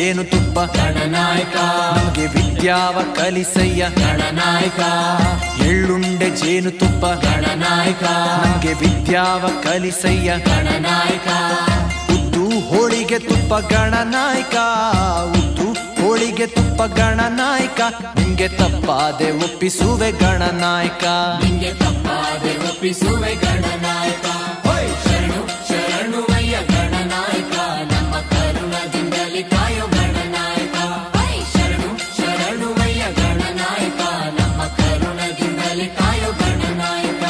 ಜೇನು ತುಪ್ಪ ಗಣನಾಯಕ ನಮಗೆ ವಿದ್ಯಾವ ಕಲಿಸಯ್ಯ ಗಣನಾಯಕ ಎಳ್ಳುಂಡೆ ಜೇನು ತುಪ್ಪ ಗಣನಾಯಕ ನಮಗೆ ವಿದ್ಯಾವ ಕಲಿಸಯ್ಯ ಗಣನಾಯಕ ಉದ್ದು ಹೋಳಿಗೆ ತುಪ್ಪ ಗಣನಾಯಕ ಉದ್ದು ಹೋಳಿಗೆ ತುಪ್ಪ ಗಣನಾಯಕ ನಿಮ್ಗೆ ತಪ್ಪಾದೆ ಒಪ್ಪಿಸುವೆ ಗಣನಾಯಕ ನಿಂಗೆ ತಪ್ಪಾದೆ ಒಪ್ಪಿಸುವೆ ಗಣನಾಯಕ ಹೊಯ್ ಶರಣು ಶರಣುವಯ್ಯ ಗಣನಾಯಕ ನಮ್ಮ ಕರುಣದಿಂದಲೇ ಕಾಯೋ ಗಣನಾಯಕ ಹೊಯ್ ಶರಣು ಶರಣುವಯ್ಯ ಗಣನಾಯಕ ನಮ್ಮ ಕರುಣದಿಂದಲೇ ಕಾಯೋ ಗಣನಾಯಕ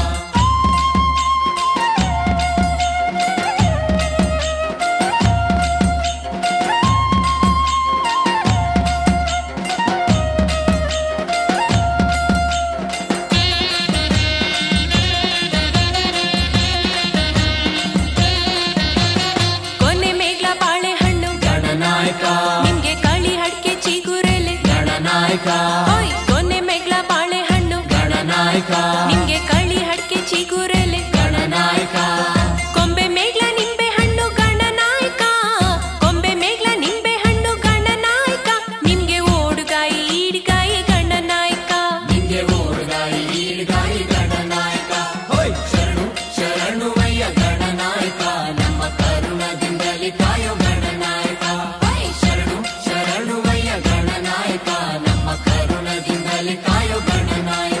ಕೊನೆ ಮೇಗ್ಲ ಬಾಳೆಹಣ್ಣು ಗಣನಾಯಕ ನಿಮ್ಗೆ ಕಳಿ ಹಡ್ಕೆ ಚಿಗುರೆಲೆ ಗಣನಾಯಕ ಓಯ್ ಕೊನೆ ಮೇಗ್ಲ ಬಾಳೆಹಣ್ಣು ಗಣನಾಯಕ ನಿಮ್ಗೆ ಕಳಿ ಹಡ್ಕೆ ಚಿಗುರೆಲೆ ಗಣನಾಯಕ ಕೊಂಬೆ ಮೇಗ್ಲ ನಿಂಬೆ ಹಣ್ಣು ಗಣನಾಯಕ ಕೊಂಬೆ ಮೇಗ್ಲ ನಿಂಬೆ ಹಣ್ಣು ಗಣನಾಯಕ ನಿಮ್ಗೆ ಓಡುಗಾಯಿ ಈಡ್ಗಾಯಿ ಗಣನಾಯಕ ನಿಂಗೆ ಓಡುಗಾಯಿ ಈಡುಗಾಯಿ ಗಣನಾಯಕ ಹೊಯ್ ಶರಣು ಶರಣುವಯ್ಯ ಗಣನಾಯಕ ನಮ್ಮ ಕರುಣದಿಂದಲೇ ಕಾಯೋ ಗಣನಾಯಕ ಹೊಯ್ ಶರಣು ಶರಣುವಯ್ಯ ಗಣನಾಯಕ ನಮ್ಮ ಕರುಣದಿಂದಲೇ ಕಾಯೋ ಗಣನಾಯಕ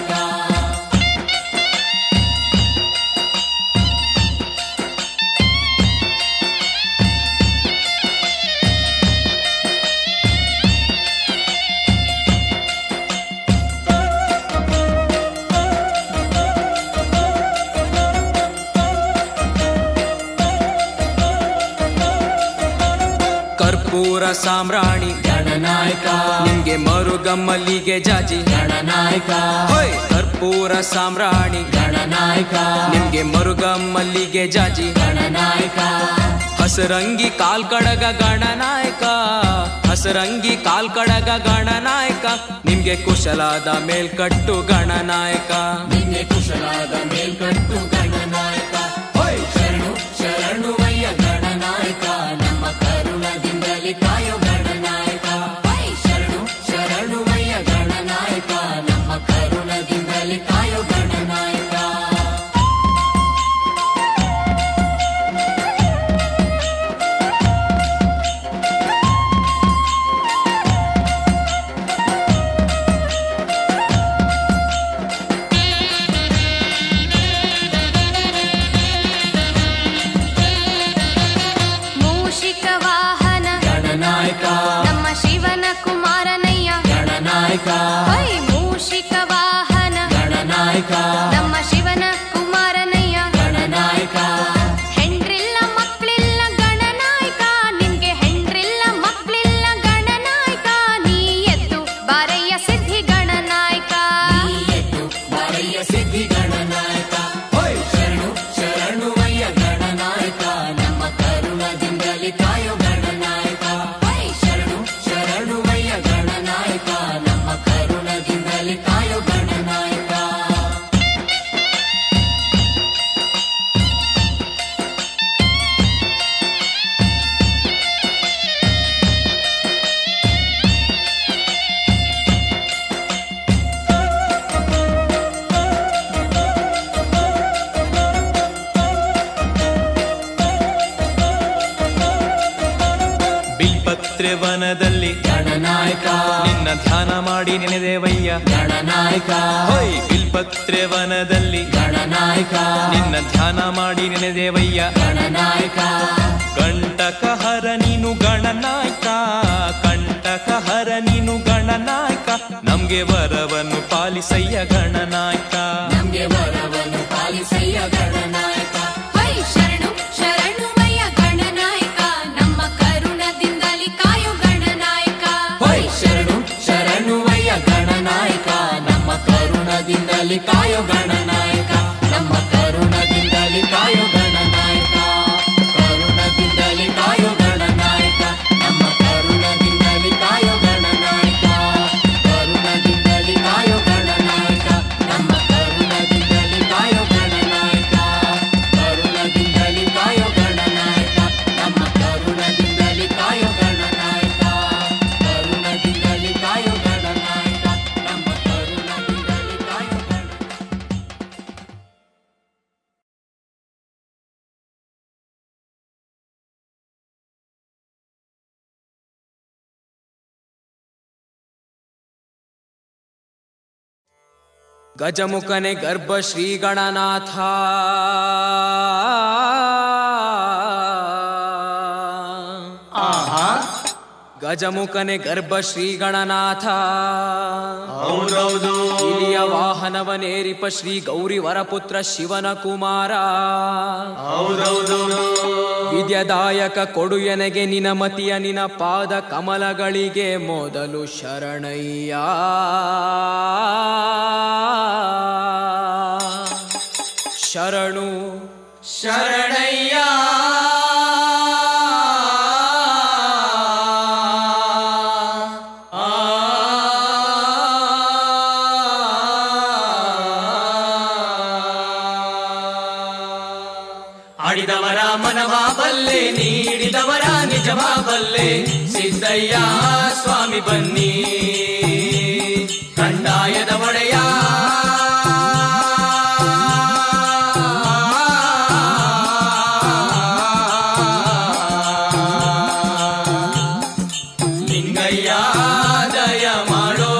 ಕರ್ಪೂರ ಸಾಮ್ರಾಣಿ ಗಣನಾಯಕ ನಿಮ್ಗೆ ಮರುಗಮ್ಮಲ್ಲಿಗೆ ಜಾಜಿ ಗಣನಾಯಕ ಹೋಯ್ ಕರ್ಪೂರ ಸಾಮ್ರಾಣಿ ಗಣನಾಯಕ ನಿಮ್ಗೆ ಮರುಗಮ್ಮಲ್ಲಿಗೆ ಜಾಜಿ ಗಣನಾಯಕ ಹಸರಂಗಿ ಕಾಲ್ ಕಡಗ ಗಣನಾಯಕ ಹಸರಂಗಿ ಕಾಲ್ ಕಡಗ ಗಣನಾಯಕ ನಿಮ್ಗೆ ಕುಶಲಾದ ಮೇಲ್ಕಟ್ಟು ಗಣನಾಯಕ ನಿನ್ನೆ ಕುಶಲಾದ ಮೇಲ್ಕಟ್ಟು ಗಣನಾಯಕ ಹೊಯ್ ಶರಣು ಶರಣುವಯ್ಯ ಗಣನಾಯಕ ನಮ್ಮ ಕರುಣದಿಂದಲೇ ಕಾಯೋ ಗಣನಾಯಕ ಹೊಯ್ ಶರಣು ಶರಣುವಯ್ಯ ಗಣನಾಯಕ ನಮ್ಮ ಕರುಣದಿಂದಲೇ ಕಾಯೋ ಗಣನಾಯಕ ಮೂಷಿಕ ವಾಹನ ಗಣನಾಯಕ ನಮ್ಮ ಶಿವನ ಕುಮಾರನಯ್ಯ ಗಣನಾಯಕ ಹೊಯ್ ಮೂಷಿಕ ವಾಹನ ಗಣನಾಯಕ ನಮ್ಮ ಶಿವನ ಕುಮಾರನಯ್ಯ ಗಣನಾಯಕ ಹೆಂಡ್ರಿಲ್ಲ ಮಕ್ಳಿಲ್ಲ ಗಣನಾಯಕ ನಿಮ್ಗೆ ಹೆಂಡ್ರಿಲ್ಲ ಮಕ್ಳಿಲ್ಲ ಗಣನಾಯಕ ನೀ ಎದ್ದು ಬಾರಯ್ಯ ಸಿದ್ಧಿ ಗಣನಾಯಕ ನೀ ಎದ್ದು ಬಾರಯ್ಯ ಸಿದ್ಧಿ ಗಣನಾಯಕ ಹೊಯ್ ಶರಣು ಶರಣುವಯ್ಯ ಗಣನಾಯಕ ನಮ್ಮ ಕರುಣದಿಂದಲೇ ಕಾಯೋ ಗಣನಾಯಕ ಹೊಯ್ ಶರಣು ಶರಣುವಯ್ಯ ಗಣನಾಯಕ ನಮ್ಮ ಕರುಣದಿಂದಲೇ ಕಾಯೋ ಗಣನಾಯಕ ಬಿಲ್ಪತ್ರೆ ವನದಲ್ಲಿ ಗಣನಾಯಕ ನಿನ್ನ ಧ್ಯಾನ ಮಾಡಿ ನೆನೆದೇವಯ್ಯ ಗಣನಾಯಕ ಹೋಯ್ ಬಿಲ್ಪತ್ರೆ ವನದಲ್ಲಿ ಗಣನಾಯಕ ನಿನ್ನ ಧ್ಯಾನ ಮಾಡಿ ನೆನೆದೇವಯ್ಯ ಗಣನಾಯಕ ಕಂಟಕಹರ ನೀನು ಗಣನಾಯಕ ಕಂಟಕಹರ ನೀನು ಗಣನಾಯಕ ನಮ್ಗೆ ವರವನ್ನು ಪಾಲಿಸಯ್ಯ ಗಣನಾಯಕ ನಮ್ಗೆ ವರವನ್ನು ಪಾಲಿಸಯ್ಯ ಗಣನಾಯಕ ಹೊಯ್ ಶರಣು ಶರಣುಮಯ್ಯ ಗಣನಾಯಕ ನಮ್ಮ ಕರುಣದಿಂದಲೇ ಕಾಯೋ ಗಣನಾಯಕ ಹೊಯ್ ಶರಣು ಶರಣುವಯ್ಯ ಗಣನಾಯಕ ನಮ್ಮ ಕರುಣದಿಂದಲೇ ಕಾಯೋ ಗಣನಾಯಕ ನಮ್ಮ ಕರುಣದಿಂದಲೇ ಕಾಯೋ ಗಣನಾಯಕ ಕರುಣದಿಂದಲೇ ಕಾಯೋ ಗಣನಾಯಕ ನಮ್ಮ ಕರುಣದಿಂದಲೇ ಕಾಯೋ ಗಣನಾಯಕ ಕರುಣದಿಂದಲೇ ಕಾಯೋ ಗಣನಾಯಕ ನಮ್ಮ ಕರುಣದಿಂದಲೇ ಕಾಯೋ ಗಣನಾಯಕ ಗಜಮುಖನೆ ಗರ್ಭ ಶ್ರೀ ಗಣನಾಥ ಆಹಾ ಗಜಮುಖನೆ ಗರ್ಭ ಶ್ರೀ ಗಣನಾಥ ಹೌದೌದು ಇಲಿಯ ವಾಹನವನೇರಿಪ ಶ್ರೀ ಗೌರಿ ವರಪುತ್ರ ಶಿವನ ಕುಮಾರ ಹೌದೌದು ವಿದ್ಯದಾಯಕ ಕೊಡು ಎನಗೆ ನಿನ ಮತಿಯ ನಿನ ಪಾದ ಕಮಲಗಳಿಗೆ ಮೊದಲು ಶರಣಯ್ಯ ಶರಣು ಶರಣಯ್ಯ ಆಡಿದವರ ಮನವ ಬಲ್ಲೆ ನೀಡಿದವರ ನಿಜವ ಬಲ್ಲೆ ಸಿದ್ದಯ್ಯ ಸ್ವಾಮಿ ಬನ್ನಿ ಕಂದಾಯದ ಒಡೆಯ ಲಿಂಗಯ್ಯ ದಯ ಮಾಡೋ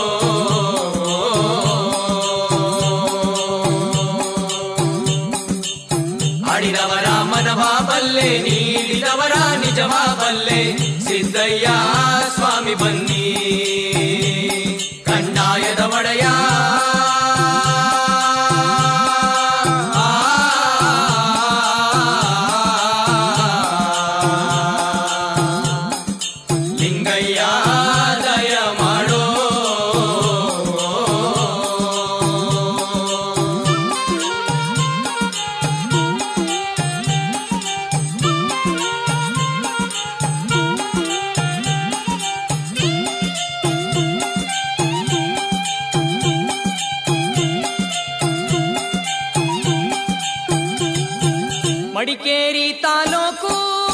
ಆಡಿದವರ ಮನವ ಬಲ್ಲೆ ನೀಡಿದವರ ನಿಜವ ಬಲ್ಲೆ ಸಿದ್ದಯ್ಯ ಸ್ವಾಮಿ ಬನ್ನಿ ಕಂದಾಯದ ಒಡೆಯ ಲಿಂಗಯ್ಯ ದಯ ಮಾಡೋ ಮಡಿಕೇರಿ ತಾಲೂಕು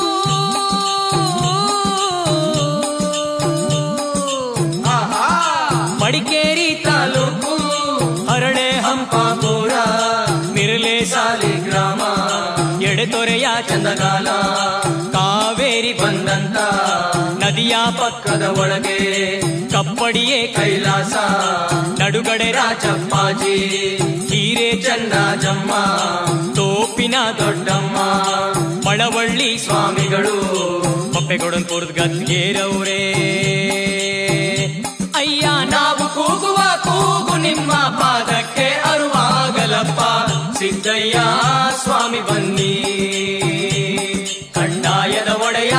ಮಡಿಕೇರಿ ತಾಲೂಕು ಹರಳೆ ಹಂಪಾಪುರ ಮಿರ್ಲೆ ಸಾಲಿ ಗ್ರಾಮ ಎಡೆತೊರೆಯ ಚಂದಗಾಲ ಕಾವೇರಿ ಬಂದಂತ ನದಿಯ ಪಕ್ಕ ಪಕ್ಕದ ಒಳಗೆ ಕಪ್ಪಡಿಯೇ ಕೈಲಾಸ ನಡುಗಡೆ ರಾಜಪ್ಪಾಜಿ ಹೀರೆ ಚಂದ ಜಮ್ಮ ತೋಪಿನ ದೊಡ್ಡಮ್ಮ ಮಳವಳ್ಳಿ ಸ್ವಾಮಿಗಳು ಪಪ್ಪೆಗೊಡನ್ಪುರದ ಗದ್ಗೇರವ್ರೇ ಅಯ್ಯ ನಾವು ನಾವು ಕೂಗುವ ಕೂಗು ನಿಮ್ಮ ಪಾದಕ್ಕೆ ಅರುವಾಗಲಪ್ಪ ಸಿದ್ದಯ್ಯ ಸ್ವಾಮಿ ಬನ್ನಿ ಕಂದಾಯದ ಒಡೆಯ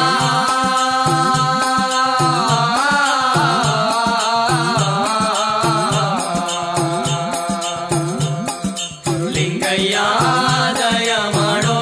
ಲಿಂಗಯ್ಯ ದಯ ಮಾಡೋ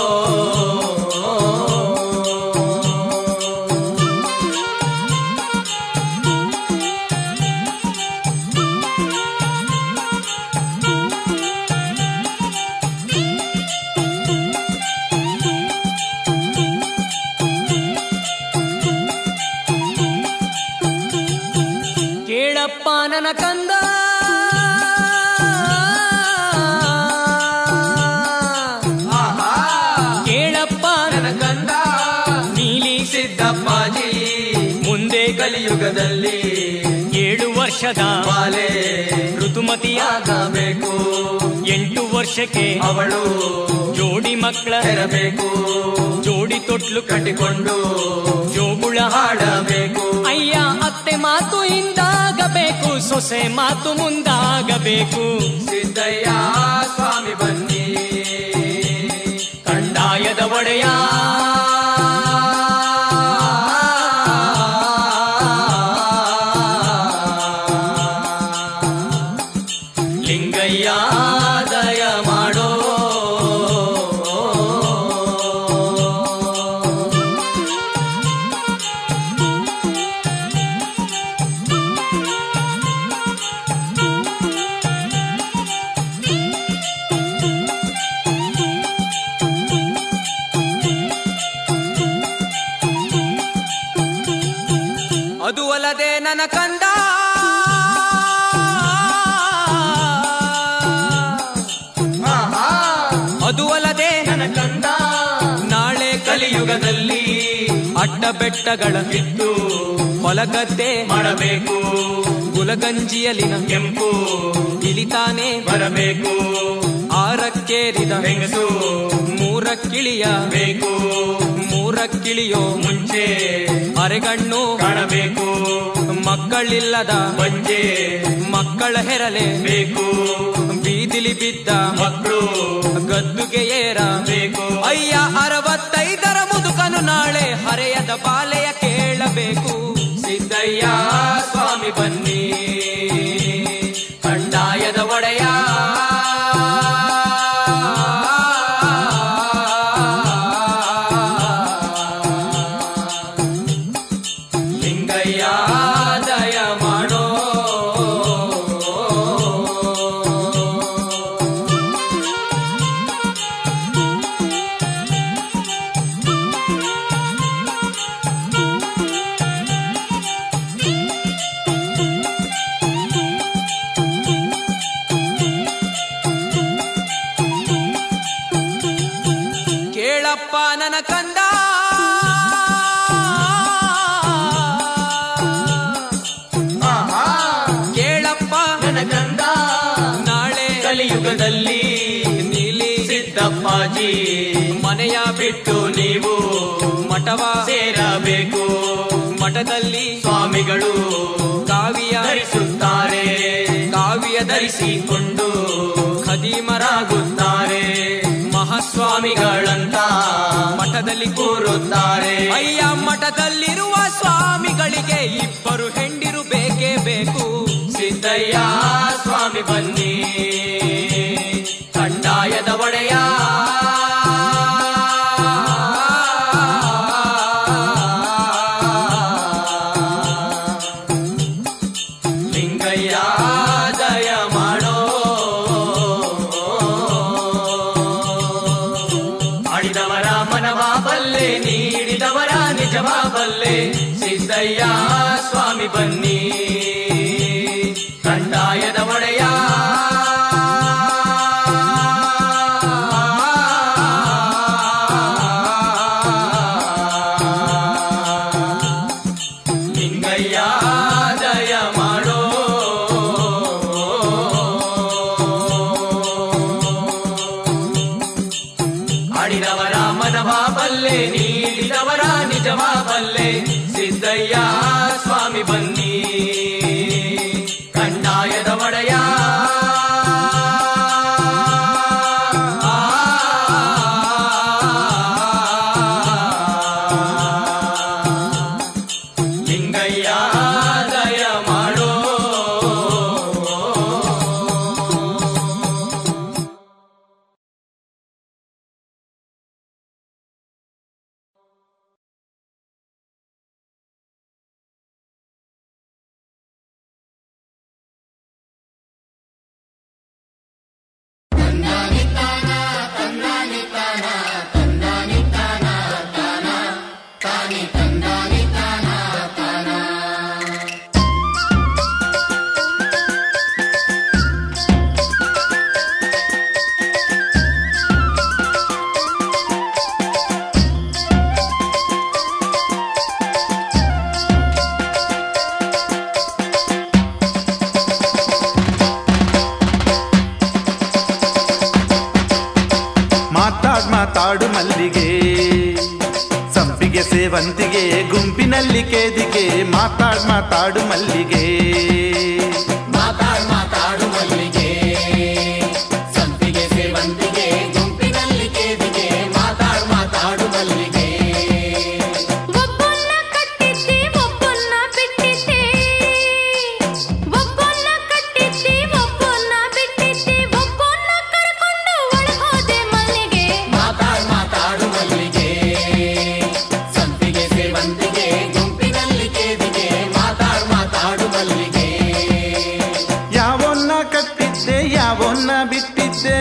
ಕೇಳಪ್ಪ ನನ್ನ ಕಂದ ಕೇಳಪ್ಪ ನನ್ನ ಕಂದ ನೀಲಿ ಸಿದ್ದಪ್ಪಾಜಿ ಮುಂದೆ ಕಲಿಯುಗದಲ್ಲಿ ಏಳು ವರ್ಷದ ಬಾಲೆ ಋತುಮತಿಯಾದ ಆಗಬೇಕು ಎಂಟು ವರ್ಷಕ್ಕೆ ಅವಳು ಜೋಡಿ ಮಕ್ಕಳ ತೆರಬೇಕು ಜೋಡಿ ತೊಟ್ಲು ಕಟ್ಟಿಕೊಂಡು ಜೋಗುಳ ಹಾಡಬೇಕು ಅಯ್ಯ ಅತ್ತೆ ಮಾತು ಹಿಂದಾಗಬೇಕು ಸೊಸೆ ಮಾತು ಮುಂದಾಗಬೇಕು ಸಿದ್ದಯ್ಯ ಸ್ವಾಮಿ ಬನ್ನಿ ಕಂದಾಯದ ಒಡೆಯ ಲಿಂಗಯ್ಯ ದಯ ಮಾಡೋ ಅದು ಅಲ್ಲದೆ ನನ್ನ ಕಂದ ಅದು ಅಲ್ಲದೆ ನನ್ನ ಕಂದ ನಾಳೆ ಕಲಿಯುಗದಲ್ಲಿ ಅಡ್ಡ ಬೆಟ್ಟಗಳ ಇದ್ದು ಹೊಲಗದ್ದೆ ಮಾಡಬೇಕು ಗುಲಗಂಜಿಯಲಿನ ಕೆಂಪು ಇಳಿತಾನೆ ಬರಬೇಕು ಆರಕ್ಕೇರಿದ ಹೆಂಗಸು ಮೂರಕ್ಕಿಳಿಯ ಬೇಕು ಮೂರಕ್ಕಿಳಿಯೋ ಮುಂಚೆ ಅರೆಗಣ್ಣು ಕಾಣಬೇಕು ಮಕ್ಕಳಿಲ್ಲದ ಬಂಜೆ ಮಕ್ಕಳ ಹೆರಲೆ ಬೇಕು ಬೀದಿಲಿ ಬಿದ್ದ ಮಕ್ಕಳು ಗದ್ದುಗೆ ಏರ ಬೇಕು ಅಯ್ಯ ಅರವತ್ತೈದರ ಮುದುಕನು ನಾಳೆ ಹರೆಯದ ಬಾಲೆಯ ಕೇಳಬೇಕು ಸಿದ್ದಯ್ಯ ಸ್ವಾಮಿ ಬನ್ನಿ ಕಂದಾಯದ ಒಡೆಯ ಲಿಂಗಯ್ಯ ದಯ ಮಾಡೋ ಕೇಳಪ್ಪ ನನ್ನ ಕಂದ ಕೇಳಪ್ಪ ನನ್ನ ಕಂದ ನಾಳೆ ಕಲಿಯುಗದಲ್ಲಿ ನೀಲಿ ಸಿದ್ದಪ್ಪಾಜಿ ಮನೆಯ ಬಿಟ್ಟು ನೀವು ಮಠವ ಸೇರಬೇಕು ಮಠದಲ್ಲಿ ಸ್ವಾಮಿಗಳು ಕಾವಿಯ ಧರಿಸುತ್ತಾರೆ ಕಾವಿಯ ಧರಿಸಿ ಧರಿಸಿಕೊಂಡು ಖದೀಮರಾಗುತ್ತಾರೆ ಮಹಾಸ್ವಾಮಿಗಳಂತ ಮಠದಲ್ಲಿ ಕೂರುತ್ತಾರೆ ಅಯ್ಯ ಮಠದಲ್ಲಿರುವ ಸ್ವಾಮಿಗಳಿಗೆ ಇಬ್ಬರು ಹೆಂಡಿರು ಬೇಕೇ ಬೇಕು ಸಿದ್ದಯ್ಯ ಸ್ವಾಮಿ ಬನ್ನಿ ಕಂದಾಯದ ಒಡೆಯ ಲಿಂಗಯ್ಯ ದಯ ಮಾಡೋ ಆಡಿದವರ ಮನವ ಬಲ್ಲೆ ನೀಡಿದವರ ನಿಜವ ಬಲ್ಲೆ ಸಿದ್ದಯ್ಯ ಸ್ವಾಮಿ ಬನ್ನಿ ಕಂದಾಯದ ಒಡೆಯ ಲಿಂಗಯ್ಯ ದಯ ಮಾಡೋ ಆಡಿದವರ ಮನವ ಬಲ್ಲೆ ನೀಡಿದವರ ನಿಜವ ಬಲ್ಲೆ ಸಿದ್ದಯ್ಯ ಸ್ವಾಮಿ ಬನ್ನಿ ಕಂದಾಯದ ಒಡೆಯ ಲಿಂಗಯ್ಯ ದಯ ಮಾಡೋ ಮಾತಾಡ್ ಮಾತಾಡು ಮಲ್ಲಿಗೆ ಸಂಪಿಗೆ ಸೇವಂತಿಗೆ ಗುಂಪಿನಲ್ಲಿ ಕೇದಿಗೆ ಮಾತಾಡ್ ಮಾತಾಡು ಮಲ್ಲಿಗೆ ಮಾತಾಡ್ ಮಾತಾಡು ಮಲ್ಲಿಗೆ ಸಂಪಿಗೆ ಸೇವಂತಿಗೆ ಗುಂಪಿನಲ್ಲಿ ಕೇದಿಗೆ ಮಾತಾಡ್ ಮಾತಾಡು ಮಲ್ಲಿಗೆ ಒಬ್ಬೊನ್ನ ಕಟ್ಟಿದ್ದೆ ಒಬ್ಬೊನ್ನ ಬಿಟ್ಟಿದ್ದೆ ಒಬ್ಬೊನ್ನ ಕಟ್ಟಿದ್ದೆ ಒಬ್ಬೊನ್ನ ಬಿಟ್ಟಿದ್ದೆ ಒಬ್ಬೊನ್ನ ಕರ್ಕೊಂಡು ಒಳಗೋದೆ ಮನೆಗೆ ಮಾತಾಡ್ ಮಾತಾಡು ಮಲ್ಲಿಗೆ ಸಂಪಿಗೆ ಸೇವಂತಿಗೆ ಗುಂಪಿನಲ್ಲಿ ಕೇದಿಗೆ ಮಾತಾಡ್ ಮಾತಾಡು ಮಲ್ಲಿಗೆ ಯಾವನ್ನ ಕಟ್ಟಿದ್ದೆ ಯಾವನ್ನ ಬಿಟ್ಟಿದ್ದೆ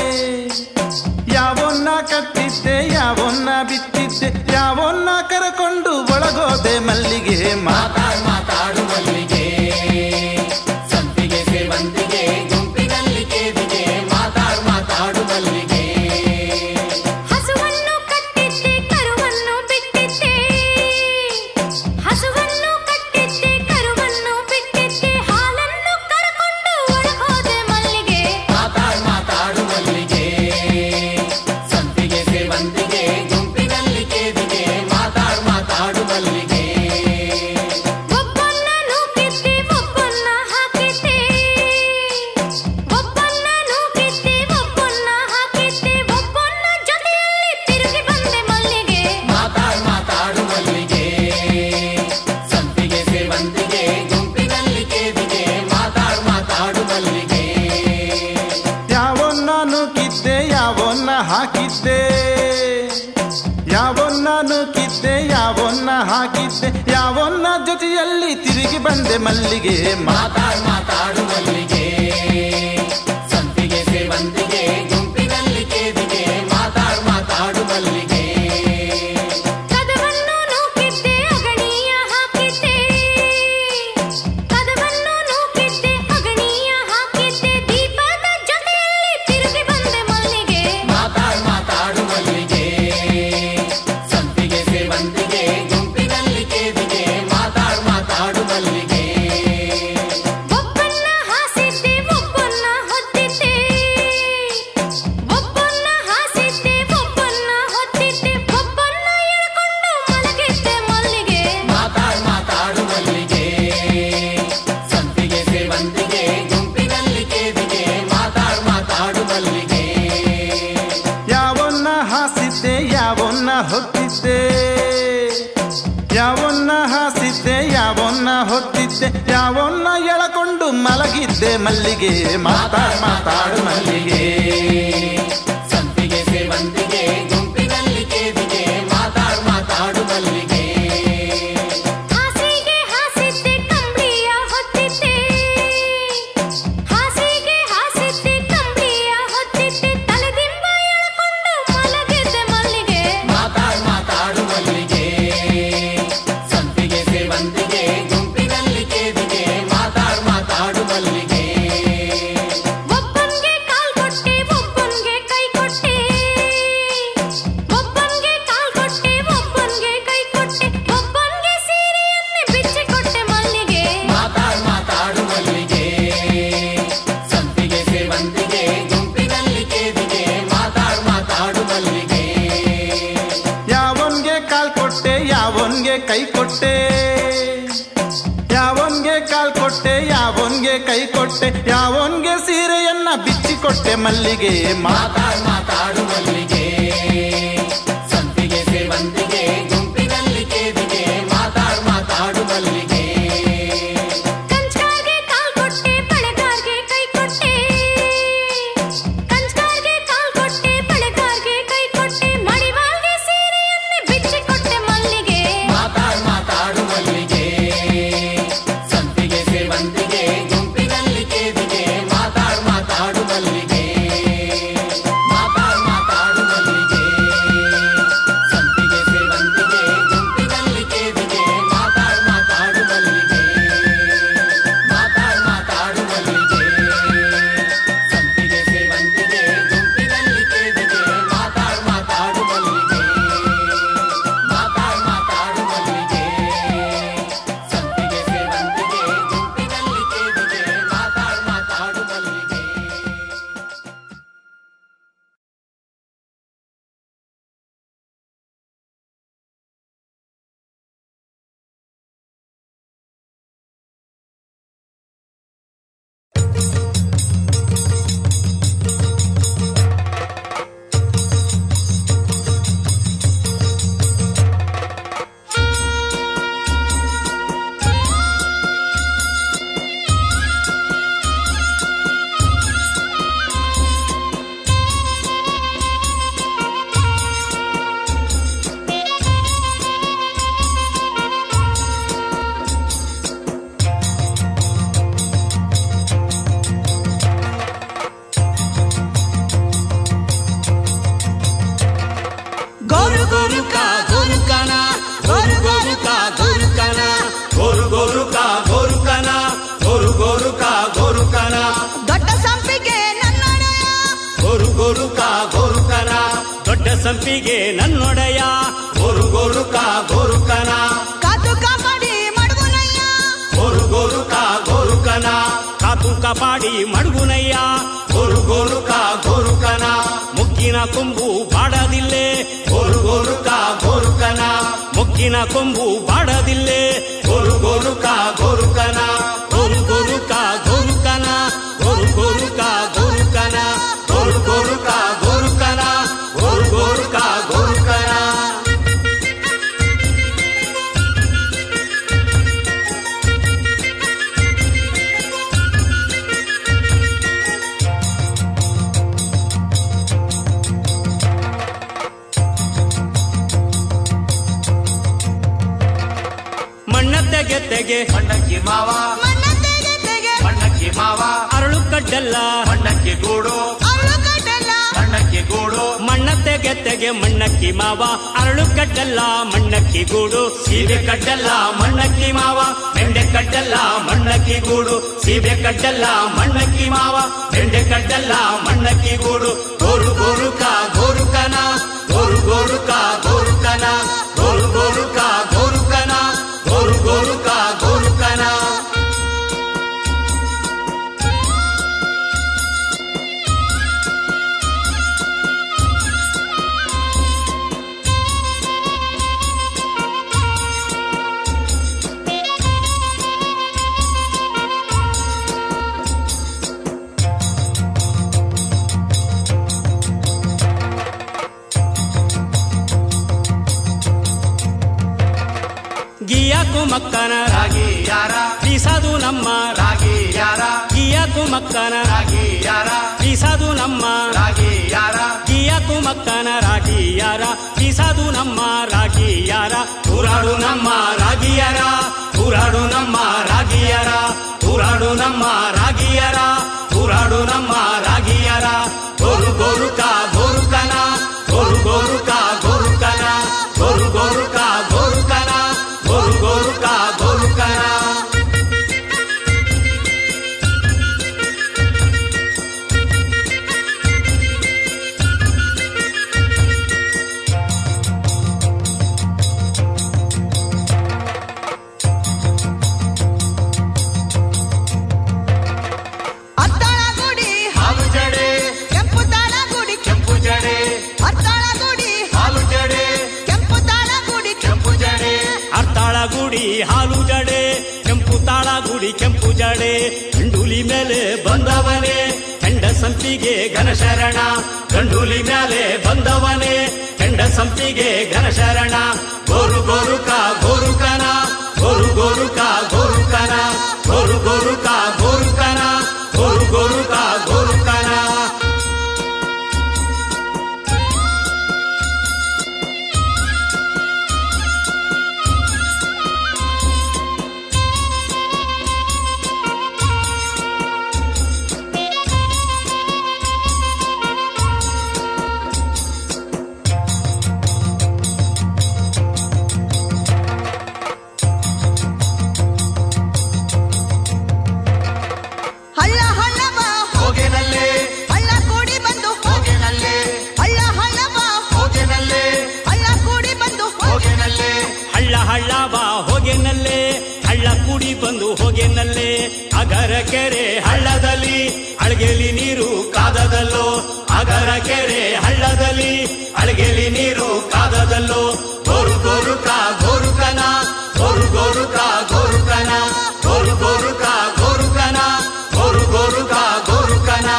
ಯಾವನ್ನ ಕಟ್ಟಿದ್ದೆ ಯಾವನ್ನ ಬಿಟ್ಟಿದ್ದೆ ಯಾವನ್ನ ಕರಕೊಂಡು ಒಳಗೋದೆ ಮಲ್ಲಿಗೆ ಮಾ ಮಾತಾಡ್ ಮಾತಾಡು ಮಲ್ಲಿಗೆ ಸಂಪಿಗೆ ಸೇವಂತಿಗೆ ಗುಂಪಿನಲ್ಲಿ ಕೇದಿಗೆ ಮಾತಾಡ್ ಮಾತಾಡು ಮಲ್ಲಿಗೆ ಹಸುವನ್ನು ಕಟ್ಟಿದ್ದೆ ಕರುವನ್ನು ಬಿಟ್ಟಿದ್ದೆ ಹಸುವನ್ನು ಕಟ್ಟಿದ್ದೆ ಕರುವನ್ನು ಬಿಟ್ಟಿದ್ದೆ ಹಾಲು ಯಾವನ್ನ ನೂಕಿದ್ದೆ ಯಾವನ್ನ ಹಾಕಿದ್ದೆ ಯಾವನ್ನ ಜೊತೆಯಲ್ಲಿ ತಿರುಗಿ ಬಂದೆ ಮಲ್ಲಿಗೆ ಮಾ ಮಾತಾಡ್ ಮಾತಾಡು ಮಲ್ಲಿಗೆ ಸಂಪಿಗೆ ಸೇವಂತಿಗೆ ಗುಂಪಿನಲ್ಲಿ ಕೇದಿಗೆ ಮಾತಾಡ್ ಮಾತಾಡು ಮಲ್ಲಿಗೆ ಕದವನ್ನು ನೂಕಿದ್ದೆ ಅಗಣಿಯ ಹಾಕಿದ್ದೆ ಕದವನ್ನು ನೂಕಿದ್ದೆ ಅಗಣಿಯ ಹಾಕಿದ್ದೆ ದೀಪದ ಜೊತೆಯಲ್ಲಿ ತಿರುಗಿ ಬಂದೆ ಮಲ್ಲಿಗೆ ಮಾತಾಡ್ ಮಾತಾಡು ಮಲ್ಲಿಗೆ ಸಂಪಿಗೆ ಸೇವಂತಿಗೆ ಗುಂಪಿನಲ್ಲಿ ಕೇದಿಗೆ ಮಾತಾಡ್ ಮಾತಾಡು ಮಲ್ಲಿಗೆ ಒಬ್ಬನ್ನ ಹಾಸಿದ್ದೆ ಒಬ್ಬನ್ನ ಹೊತ್ತಿದ್ದೆ ಒಬ್ಬನ್ನ ಹಾಸಿದ್ದೆ ಒಬ್ಬನ್ನ ಹೊತ್ತಿದ್ದೆ ಒಬ್ಬನ್ನ ಎಳ್ಕೊಂಡು ಮಲಗಿದ್ದೆ ಮಲ್ಲಿಗೆ ಮಾತಾಡ್ ಮಾತಾಡು ಮಲ್ಲಿಗೆ ಸಂಪಿಗೆ ಸೇವಂತಿಗೆ ಗುಂಪಿನಲ್ಲಿ ಕೇದಿಗೆ ಮಾತಾಡ್ ಮಾತಾಡು ಮಲ್ಲಿಗೆ ಯಾವನ್ನ ಹಾಸಿದ್ದೆ ಯಾವನ್ನ ಹೊತ್ತಿದ್ದೆ ಯಾವನ್ನ ಹಾಸಿದ್ದೆ ಯಾವನ್ನ ಹೊತ್ತಿದ್ದೆ ಯಾವನ್ನ ಎಳಕೊಂಡು ಮಲಗಿದ್ದೆ ಮಲ್ಲಿಗೆ ಮಾತಾಡ್ ಮಾತಾಡು ಮಲ್ಲಿಗೆ ಸಂಪಿಗೆ ಸೇವಂತಿಗೆ ಗುಂಪಿನಲ್ಲಿ ಕೇದಿಗೆ ಮಾತಾಡ್ ಮಾತಾಡು ಮಲ್ಲಿಗೆ ಹಾಸಿಗೆ ಹಾಸಿದ್ದೆ ಕಂಬಳಿಯ ಹೊತ್ತಿದ್ದೆ ಹಾಸಿಗೆ ಹಾಸಿದ್ದೆ ಕಂಬಳಿಯ ಹೊತ್ತಿದ್ದೆ ತಲೆದಿಂಬ ಎಳ್ಕೊಂಡು ಮಲಗಿದ್ದೆ ಮಲ್ಲಿಗೆ ಮಾತಾಡ್ ಮಾತಾಡು ಮಲ್ಲಿಗೆ ಸಂಪಿಗೆ ಸೇವಂತಿಗೆ ಗುಂಪಿನಲ್ಲಿ ಕೇದಿಗೆ ಮಾತಾಡ್ ಮಾತಾಡು ಮಲ್ಲಿಗೆ ಒಬ್ಬನ್ಗೆ ಕಾಲ್ ಕೊಟ್ಟೆ ಒಬ್ಬನ್ಗೆ ಕೈ ಕೊಟ್ಟೆ ಒಬ್ಬನ್ಗೆ ಕಾಲ್ ಕೊಟ್ಟೆ ಒಬ್ಬನ್ಗೆ ಕೈ ಕೊಟ್ಟೆ ಒಬ್ಬನ್ಗೆ ಸೀರೆಯನ್ನೇ ಬಿಚ್ಚಿ ಕೊಟ್ಟೆ ಮಲ್ಲಿಗೆ ಮಾತಾಡ್ ಮಾತಾಡು ಮಲ್ಲಿಗೆ ಸಂಪಿಗೆ ಸೇವಂತಿಗೆ ಗುಂಪಿನಲ್ಲಿ ಕೇದಿಗೆ ಮಾತಾಡ್ ಮಾತಾಡು ಮಲ್ಲಿಗೆ ಯಾವನ್ಗೆ ಕಾಲ್ ಕೊಟ್ಟೆ ಯಾವನ್ಗೆ ಕೈ ಕೊಟ್ಟೆ ಯಾವನ್ಗೆ ಕಾಲ್ ಕೊಟ್ಟೆ ಯಾವನ್ಗೆ ಕೈ ಕೊಟ್ಟೆ ಯಾವನ್ಗೆ ಸೀರೆಯನ್ನ ಬಿಚ್ಚಿಕೊಟ್ಟೆ ಮಲ್ಲಿಗೆ ಮಾ ಮಾತಾಡ್ ಮಾತಾಡು ಮಲ್ಲಿಗೆ ಸಂಪಿಗೆ ಸೇವಂತಿಗೆ ಗುಂಪಿನಲ್ಲಿ ಕೇದಿಗೆ ಮಾತಾಡ್ ಮಾತಾಡು ಮಲ್ಲಿಗೆ ಕಂಚ್ಕಾರ್ಗೆ ಕಾಲ್ ಕೊಟ್ಟೆ ಬಳೆಗಾರ್ಗೆ ಕೈ ಕೊಟ್ಟೆ ಕಂಚ್ಕಾರ್ಗೆ ಕಾಲ್ ಕೊಟ್ಟೆ ಬಳೆಗಾರ್ಗೆ ಕೈ ಕೊಟ್ಟೆ ಮಡಿವಾಳ್ಗೆ ಸೀರೆಯನ್ನೇ ಬಿಚ್ಚಿ ಕೊಟ್ಟೆ ಮಲ್ಲಿಗೆ ಮಾತಾಡ್ ಮಾತಾಡು ಮಲ್ಲಿಗೆ ಸಂಪಿಗೆ ಸೇವಂತಿಗೆ ಗುಂಪಿನಲ್ಲಿ ಕೇದಿಗೆ ಮಾತಾಡ್ ಮಾತಾಡು ಮಲ್ಲಿಗೆ ಮಾತಾಡ್ ಮಾತಾಡು ಮಲ್ಲಿಗೆ ಸಂಪಿಗೆ ಸೇವಂತಿಗೆ ಗುಂಪಿನಲ್ಲಿ ಕೇದಿಗೆ ಮಾತಾಡ್ ಮಾತಾಡು ಮಲ್ಲಿಗೆ ಮಾತಾಡ್ ಮಾತಾಡು ಮಲ್ಲಿಗೆ ಸಂಪಿಗೆ ಸೇವಂತಿಗೆ ಗುಂಪಿನಲ್ಲಿ ಕೇದಿಗೆ ಮಾತಾಡ್ ಮಾತಾಡು ಮಲ್ಲಿಗೆ ಮಾತಾಡ್ ಮಾತಾಡು ಮಲ್ಲಿಗೆ ಸಂಪಿಗೆ ಸೇವಂತಿಗೆ ಗುಂಪಿನಲ್ಲಿ ಕೇದಿಗೆ ಮಾತಾಡ್ ಮಾತಾಡು ಮಲ್ಲಿಗೆ గోరు గోరుక గోరుకన గోరు గోరుక గోరుకన గోరు గోరుక గోరుకన గోరు గోరుక గోరుకన ದೊಡ್ಡ ಸಂಪಿಗೆ ನನ್ನೊಡೆಯ గోరు గోరుక గోరుకన దొడ్డ సంపిಗೆ నన్నొడయ గోరు గోరుక గోరుకన ಕಾತು ಕಾಪಾಡಿ ಮಡಗುನಯ್ಯ గోరు గోరుక గోరుకన కాపు కాపాడి మడుగునయ్య గోరు గోరుక గోరుకన ముగ్గిన ಕೊಂಬು ಬಾಡದಿಲ್ಲೇ గోరు గోరుక గోరుకన ಮುಗ್ಗಿನ ಕೊಂಬು ಬಾಡದಿಲ್ಲೇ ಗೋರು ಗೋರುಕ ಗೋರುಕನ ಗೋರು ಗೋರುಕ ಗೋರುಕನ ಗೋರು ಗೋರುಕ ಗೋರುಕನ ಗೋರು ಗೋರುಕ ಗೋರುಕನ ಗೋರು ಗೋರುಕ ಗೋರುಕನ ಿ ತೆಗೆ ತೆಗೆ ಮಣ್ಣಕ್ಕಿ ಮಾವ ಮಣ್ಣ ತೆಗೆ ತೆಗೆ ಮಣ್ಣಕ್ಕಿ ಮಾವ ಅರಳು ಕಡ್ಡಲ್ಲ ಮಣ್ಣಕ್ಕಿ ಗೂಡು ಅವಳು ಕಟ್ಟಲ್ಲ ಮಣ್ಣಕ್ಕಿ ಗೂಡು ಮಣ್ಣ ತೆಗೆ ತೆಗೆ ಮಣ್ಣಕ್ಕಿ ಮಾವ ಅರಳು ಕಡ್ಡಲ್ಲ ಮಣ್ಣಕ್ಕಿ ಗೂಡು ಸೀಬೆ ಕಡ್ಡಲ್ಲ ಮಣ್ಣಕ್ಕಿ ಮಾವ ಬೆಂಡೆ ಕಡ್ಡಲ್ಲ ಮಣ್ಣಕ್ಕಿ ಗೂಡು ಸೀಬೆ ಕಡ್ಡಲ್ಲ ಮಣ್ಣಕ್ಕಿ ಮಾವ ಬೆಂಡೆ ಕಡ್ಡಲ್ಲ ಮಣ್ಣಕ್ಕಿ ಗೂಡು ಗೋರು ಗೋರುಕ ಗೋರುಕನ ಗೋರು ಗೋರುಕ ಗೋರುಕನ ಗೋರು ಗೋರುಕ ಗೋರುಕನ ಗೋರು ಗೋರುಕ ಗೋರುಕನ ಗಿಯಾಕು ಮಕ್ಕನ ರಾಗಿ ಯಾರ ಬೀಸಾದು ನಮ್ಮ ರಾಗಿ ಯಾರ ಗಿಯಾಕು ಮಕ್ಕನ ರಾಗಿ ಯಾರ ಬೀಸಾದು ನಮ್ಮ ರಾಗಿ ಯಾರ ಗಿಯಾಕು ಮಕ್ಕನ ರಾಗಿ ಯಾರ ಬೀಸಾದು ನಮ್ಮ ರಾಗಿ ಯಾರ ಊರಾಡು ನಮ್ಮ ರಾಗಿಯರ ಊರಾಡು ನಮ್ಮ ರಾಗಿಯರ ಊರಾಡು ನಮ್ಮ ರಾಗಿಯರ ಊರಾಡು ನಮ್ಮ ರಾಗಿಯರ ಗೋರು ಗೋರುಕ ಗೋರುಕನ ಗೋರು ಗೋರುಕ ಗೋರುಕನ ಗೋರು ಗೋರುಕ ಗೋರುಕನ ಗೋರು ಗೋರುಕ ಗೋರುಕನ ಅತ್ತಾಳ ಗುಡಿ ಹಾಲು ಜಡೆ ಕೆಂಪು ತಾಳ ಗುಡಿ ಕೆಂಪು ಜಡೆ ಅತ್ತಾಳ ಗುಡಿ ಹಾಲು ಜಡೆ ಕೆಂಪು ತಾಳ ಗುಡಿ ಕೆಂಪು ಜಡೆ ಅರ್ತಾಳ ಗುಡಿ ಹಾಲು ಜಡೆ ಕೆಂಪು ತಾಳ ಗುಡಿ ಕೆಂಪು ಜಡೆ ಗಂಡೂಲಿ ಮೇಲೆ ಬಂದವನೇ ಕೆಂಡ ಸಂಪಿಗೆ ಘನಶರಣ ಗಂಡೂಲಿ ಮ್ಯಾಲೆ ಬಂದವನೇ ಕೆಂಡ ಸಂಪಿಗೆ ಘನಶರಣ ಗೋರು ಗೋರುಕ ಗೋರುಕನ ಗೋರು ಗೋರುಕ ಗೋರುಕನ ಗೋರು ಗೋರುಕ ಗೋರುಕನ ಗೋರು ಗೋರುಕ ಗೋರುಕನ ಹಳ್ಳ ಹಳ್ಳವ ಹೋಗೆನಲ್ಲೇ ಹಳ್ಳ ಕೂಡಿ ಬಂದು ಹೋಗೆನಲ್ಲೇ ಹಳ್ಳ ಹಳ್ಳವ ಹೋಗೆನಲ್ಲೇ ಹಳ್ಳ ಕೂಡಿ ಬಂದು ಹೋಗೆನಲ್ಲೇ ಹಳ್ಳ ಹಳ್ಳ ಬಾ ಹೋಗೆನಲ್ಲೇ ಹಳ್ಳ ಕೂಡಿ ಬಂದು ಹೋಗೆನಲ್ಲೇ ಅಗರ ಕೆರೆ ಹಳ್ಳದಲ್ಲಿ ಅಳಗೆಲಿ ನೀರು ಕಾದದಲ್ಲೋ ಅಗರ ಕೆರೆ ಹಳ್ಳದಲ್ಲಿ ಅಳಗೆಲಿ ನೀರು ಕಾದದಲ್ಲೋ ಗೋರು ಗೋರುಕ ಗೋರುಕನ ಗೋರು ಗೋರುಕ ಗೋರುಕನ ಗೋರು ಗೋರುಕ ಗೋರುಕನ ಗೋರು ಗೋರುಕ ಗೋರುಕನ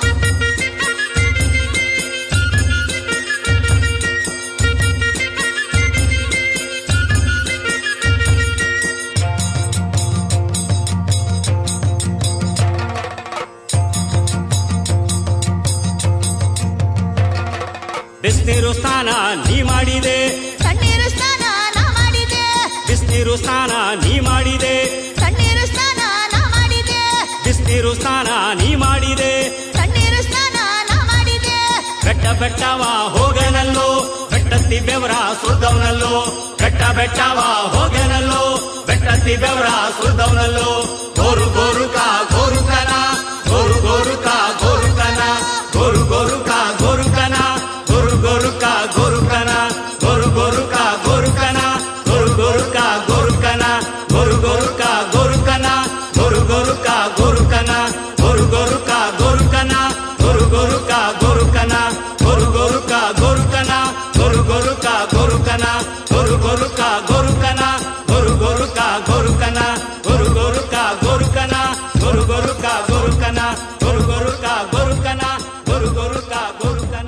ಬಿಸ್ನೀರು ಸ್ನಾನ ನೀ ಮಾಡಿದೆ ತಣ್ಣೀರು ಸ್ನಾನ ನಾ ಮಾಡಿದೆ ಬಿಸ್ನೀರು ಸ್ನಾನ ನೀ ಮಾಡಿದೆ ತಣ್ಣೀರು ಸ್ನಾನ ನಾ ಮಾಡಿದೆ ಬಿಸ್ನೀರು ಸ್ನಾನ ನೀ ಮಾಡಿದೆ ತಣ್ಣೀರು ಸ್ನಾನ ನಾ ಮಾಡಿದೆ ಬೆಟ್ಟ ಬೆಟ್ಟವ ಹೋಗನಲ್ಲೋ ಬೆಟ್ಟತ್ತಿ ಬೆವರ ಸುರ್ದವನಲ್ಲೋ ಬೆಟ್ಟ ಬೆಟ್ಟವ ಹೋಗನಲ್ಲೋ ಬೆಟ್ಟತ್ತಿ ಬೆವರ ಸುರ್ದವನಲ್ಲೋ ಗೋರು ಗೋರುಕ ಗೋರುಕನ ಗೋರು ಗೋರುಕ ಗೋರುಕನ ಗೋರು ಗೋರುಕ ಗೋರುಕನ ಗೋರು ಗೋರುಕ ಗೋರುಕನ ಗೋರು ಗೋರುಕ ಗೋರುಕನ ಗೋರು ಗೋರುಕ ಗೋರುಕನ ಗೋರು ಗೋರುಕ ಗೋರುಕನ ಗೋರು ಗೋರುಕ ಗೋರುಕನ ಗೋರು ಗೋರುಕ ಗೋರುಕನ ಗೋರು ಗೋರುಕ ಗೋರುಕನ ಗೋರು ಗೋರುಕ ಗೋರುಕನ ಗೋರು ಗೋರುಕ ಗೋರುಕನ ಗೋರು ಗೋರುಕ ಗೋರುಕನ ಗೋರು ಗೋರುಕ ಗೋರುಕನ ಗೋರು ಗೋರುಕ ಗೋರುಕನ ಗೋರು ಗೋರುಕ ಗೋರುಕನ ಗೋರು ಗೋರುಕ ಗೋರುಕನ ಗೋರು ಗೋರುಕ ಗೋರುಕನ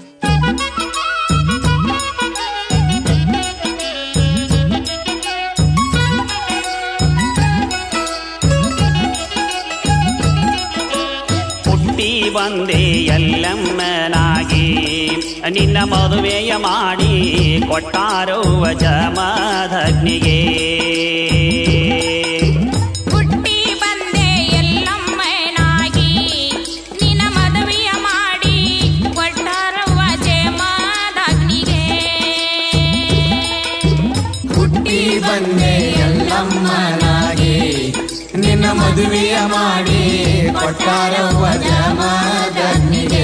Thank you. ಬಂದೆ ಎಲ್ಲಮ್ಮನಾಗಿ ನಿನ್ನ ಮದುವೆಯ ಮಾಡಿ ಕೊಟ್ಟಾರೋ ಜಮದಗ್ನಿಗೆ ಹುಟ್ಟಿ ಬಂದೆ ಎಲ್ಲಮ್ಮನಾಗಿ ನಿನ್ನ ಮದುವೆಯ ಮಾಡಿ ಕೊಟ್ಟಾರವ್ವ ಜಯಮಾದಗ್ನಿಗೆ ಹುಟ್ಟಿ ಬಂದೆ ಎಲ್ಲಮ್ಮನಾಗಿ ನಿನ್ನ ಮದುವೆಯ ಮಾಡಿ ಕೊಟ್ಟಾರವ್ವ ಜಮದಗ್ನಿಗೆ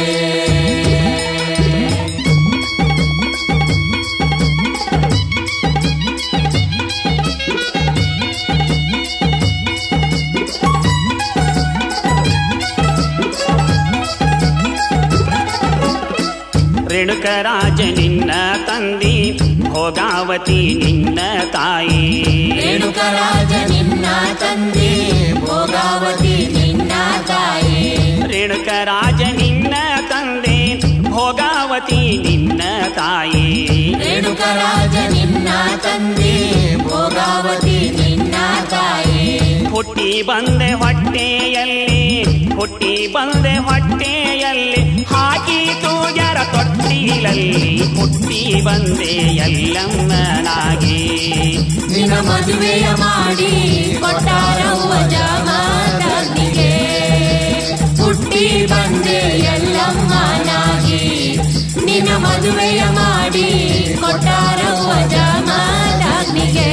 ರೇಣುಕರಾಜ ನಿನ್ನ ತಂದಿ ಭೋಗಾವತಿ ನಿನ್ನ ತಾಯಿ ರೇಣುಕರಾಜ ನಿನ್ನ ತಂದೆ ಭೋಗಾವತಿ ನಿನ್ನ ತಾಯಿ ರೇಣುಕರಾಜ ನಿನ್ನ ತಂದೆ ಭೋಗಾವತಿ ನಿನ್ನ ತಾಯಿ ರೇಣುಕರಾಜ ನಿನ್ನ ತಂದೆ ಭೋಗಾವತಿ ನಿನ್ನ ತಾಯಿ ಹುಟ್ಟಿ ಬಂದೆ ಹೊಟ್ಟೆಯಲ್ಲಿ ಹುಟ್ಟಿ ಬಂದೆ ಹೊಟ್ಟೆಯಲ್ಲಿ ಹಾಕಿ ತೂಗ್ಯರ ತೊಟ್ಟಿಲಲ್ಲಿ ಹುಟ್ಟಿ ಬಂದೆ ಎಲ್ಲಮ್ಮನಾಗಿ ನಿನ್ನ ಮದುವೆಯ ಮಾಡಿ ಕೊಟ್ಟಾರವ್ವ ಜಮದಗ್ನಿಗೆ ಹುಟ್ಟಿ ಬಂದೆ ಎಲ್ಲಮ್ಮನಾಗಿ ನಿನ್ನ ಮದುವೆಯ ಮಾಡಿ ಕೊಟ್ಟಾರವ್ವ ಜಮದಗ್ನಿಗೆ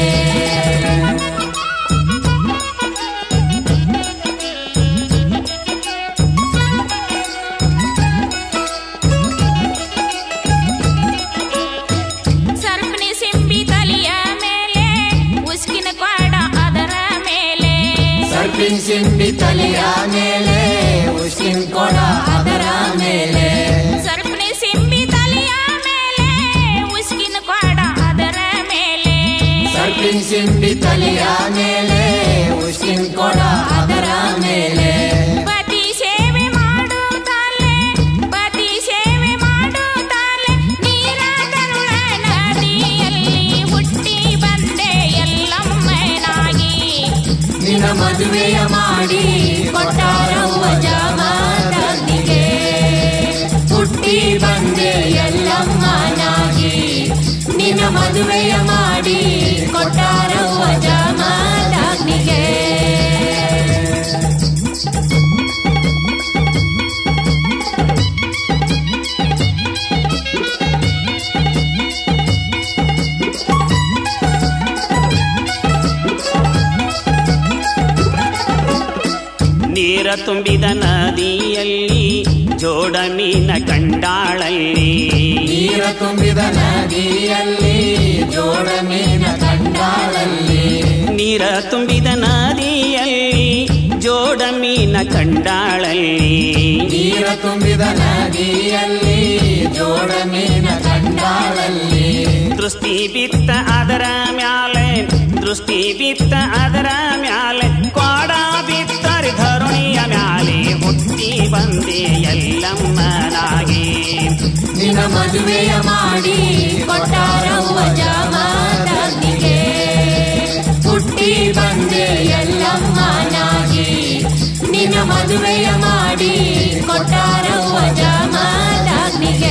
ಸರ್ಪನಿ ಸಿಂಬಿ ತಲಿಯ ಮೇಲೆ ಉಸ್ಕಿನ ಕ್ವಾಡ ಅದರ ಮೇಲೆ ಸರ್ಪಿನ್ ಸಿಂಬಿ ತಲೆಯ ಮೇಲೆ ಉಸಿನ್ ಕೊಡ ಅದರ ಮೇಲೆ ಸರ್ಪನಿ ಸಿಂಬಿ ತಲಿಯ ಮೇಲೆ ಉಸ್ಕಿನ ಕ್ವಾಡ ಅದರ ಮೇಲೆ ಸರ್ಪಿನ್ ಸಿಂಬಿ ತಲೆಯ ಮೇಲೆ ಉಸಿನ್ ಕೊಡ ಅದರ ಮೇಲೆ ಪತಿ ಸೇವೆ ಮಾಡುತ್ತಾಲೆ ಪತಿ ಸೇವೆ ಮಾಡುತ್ತಾಲೆ ನೀರ ಕರುಳ ನದಿಯಲ್ಲಿ ಹುಟ್ಟಿ ಬಂದೆ ಎಲ್ಲಮ್ಮನಾಗಿ ನಿನ್ನ ಮದುವೆಯ ಮಾಡಿ ಕೊಟ್ಟಾರವ್ವ ಜಮದಗ್ನಿಗೆ ಹುಟ್ಟಿ ಬಂದೆ ಎಲ್ಲಮ್ಮನಾಗಿ ನಿನ್ನ ಮದುವೆಯ ಮಾಡಿ ಕೊಟ್ಟಾರವ್ವ ಜಮದಗ್ನಿಗೆ ನೀರ ತುಂಬಿದ ನದಿಯಲ್ಲಿ ಜೋಡ ಮೀನ ಕಂಡಾಳಲ್ಲಿ ನೀರ ತುಂಬಿದ ನದಿಯಲ್ಲಿ ಜೋಡ ಮೀನ ಕಂಡಾಳಲ್ಲಿ ನೀರ ತುಂಬಿದ ನದಿಯಲ್ಲಿ ಜೋಡ ಮೀನ ಕಂಡಾಳಲ್ಲಿ ನೀರ ತುಂಬಿದ ನದಿಯಲ್ಲಿ ಜೋಡ ಮೀನ ಕಂಡಾಳಲ್ಲಿ ದೃಷ್ಟಿ ಬಿತ್ತ ಅದರ ಮ್ಯಾಲೆ ದೃಷ್ಟಿ ಬಿತ್ತ ಅದರ ಮ್ಯಾಲೆ ಕ್ವಾಡ ಬಿತ್ತರಿ ಧರುಣಿಯ ಮ್ಯಾಲೆ ಹುಟ್ಟಿ ಬಂದೆ ಎಲ್ಲಮ್ಮನಾಗಿ ನಿನ್ನ ಮದುವೆಯ ಮಾಡಿ ಕೊಟ್ಟಾರವ್ವ ಜಮದಗ್ನಿಗೆ ಹುಟ್ಟಿ ಬಂದೆ ಎಲ್ಲಮ್ಮನಾಗಿ ನಿನ್ನ ಮದುವೆಯ ಮಾಡಿ ಕೊಟ್ಟಾರವ್ವ ಜಮದಗ್ನಿಗೆ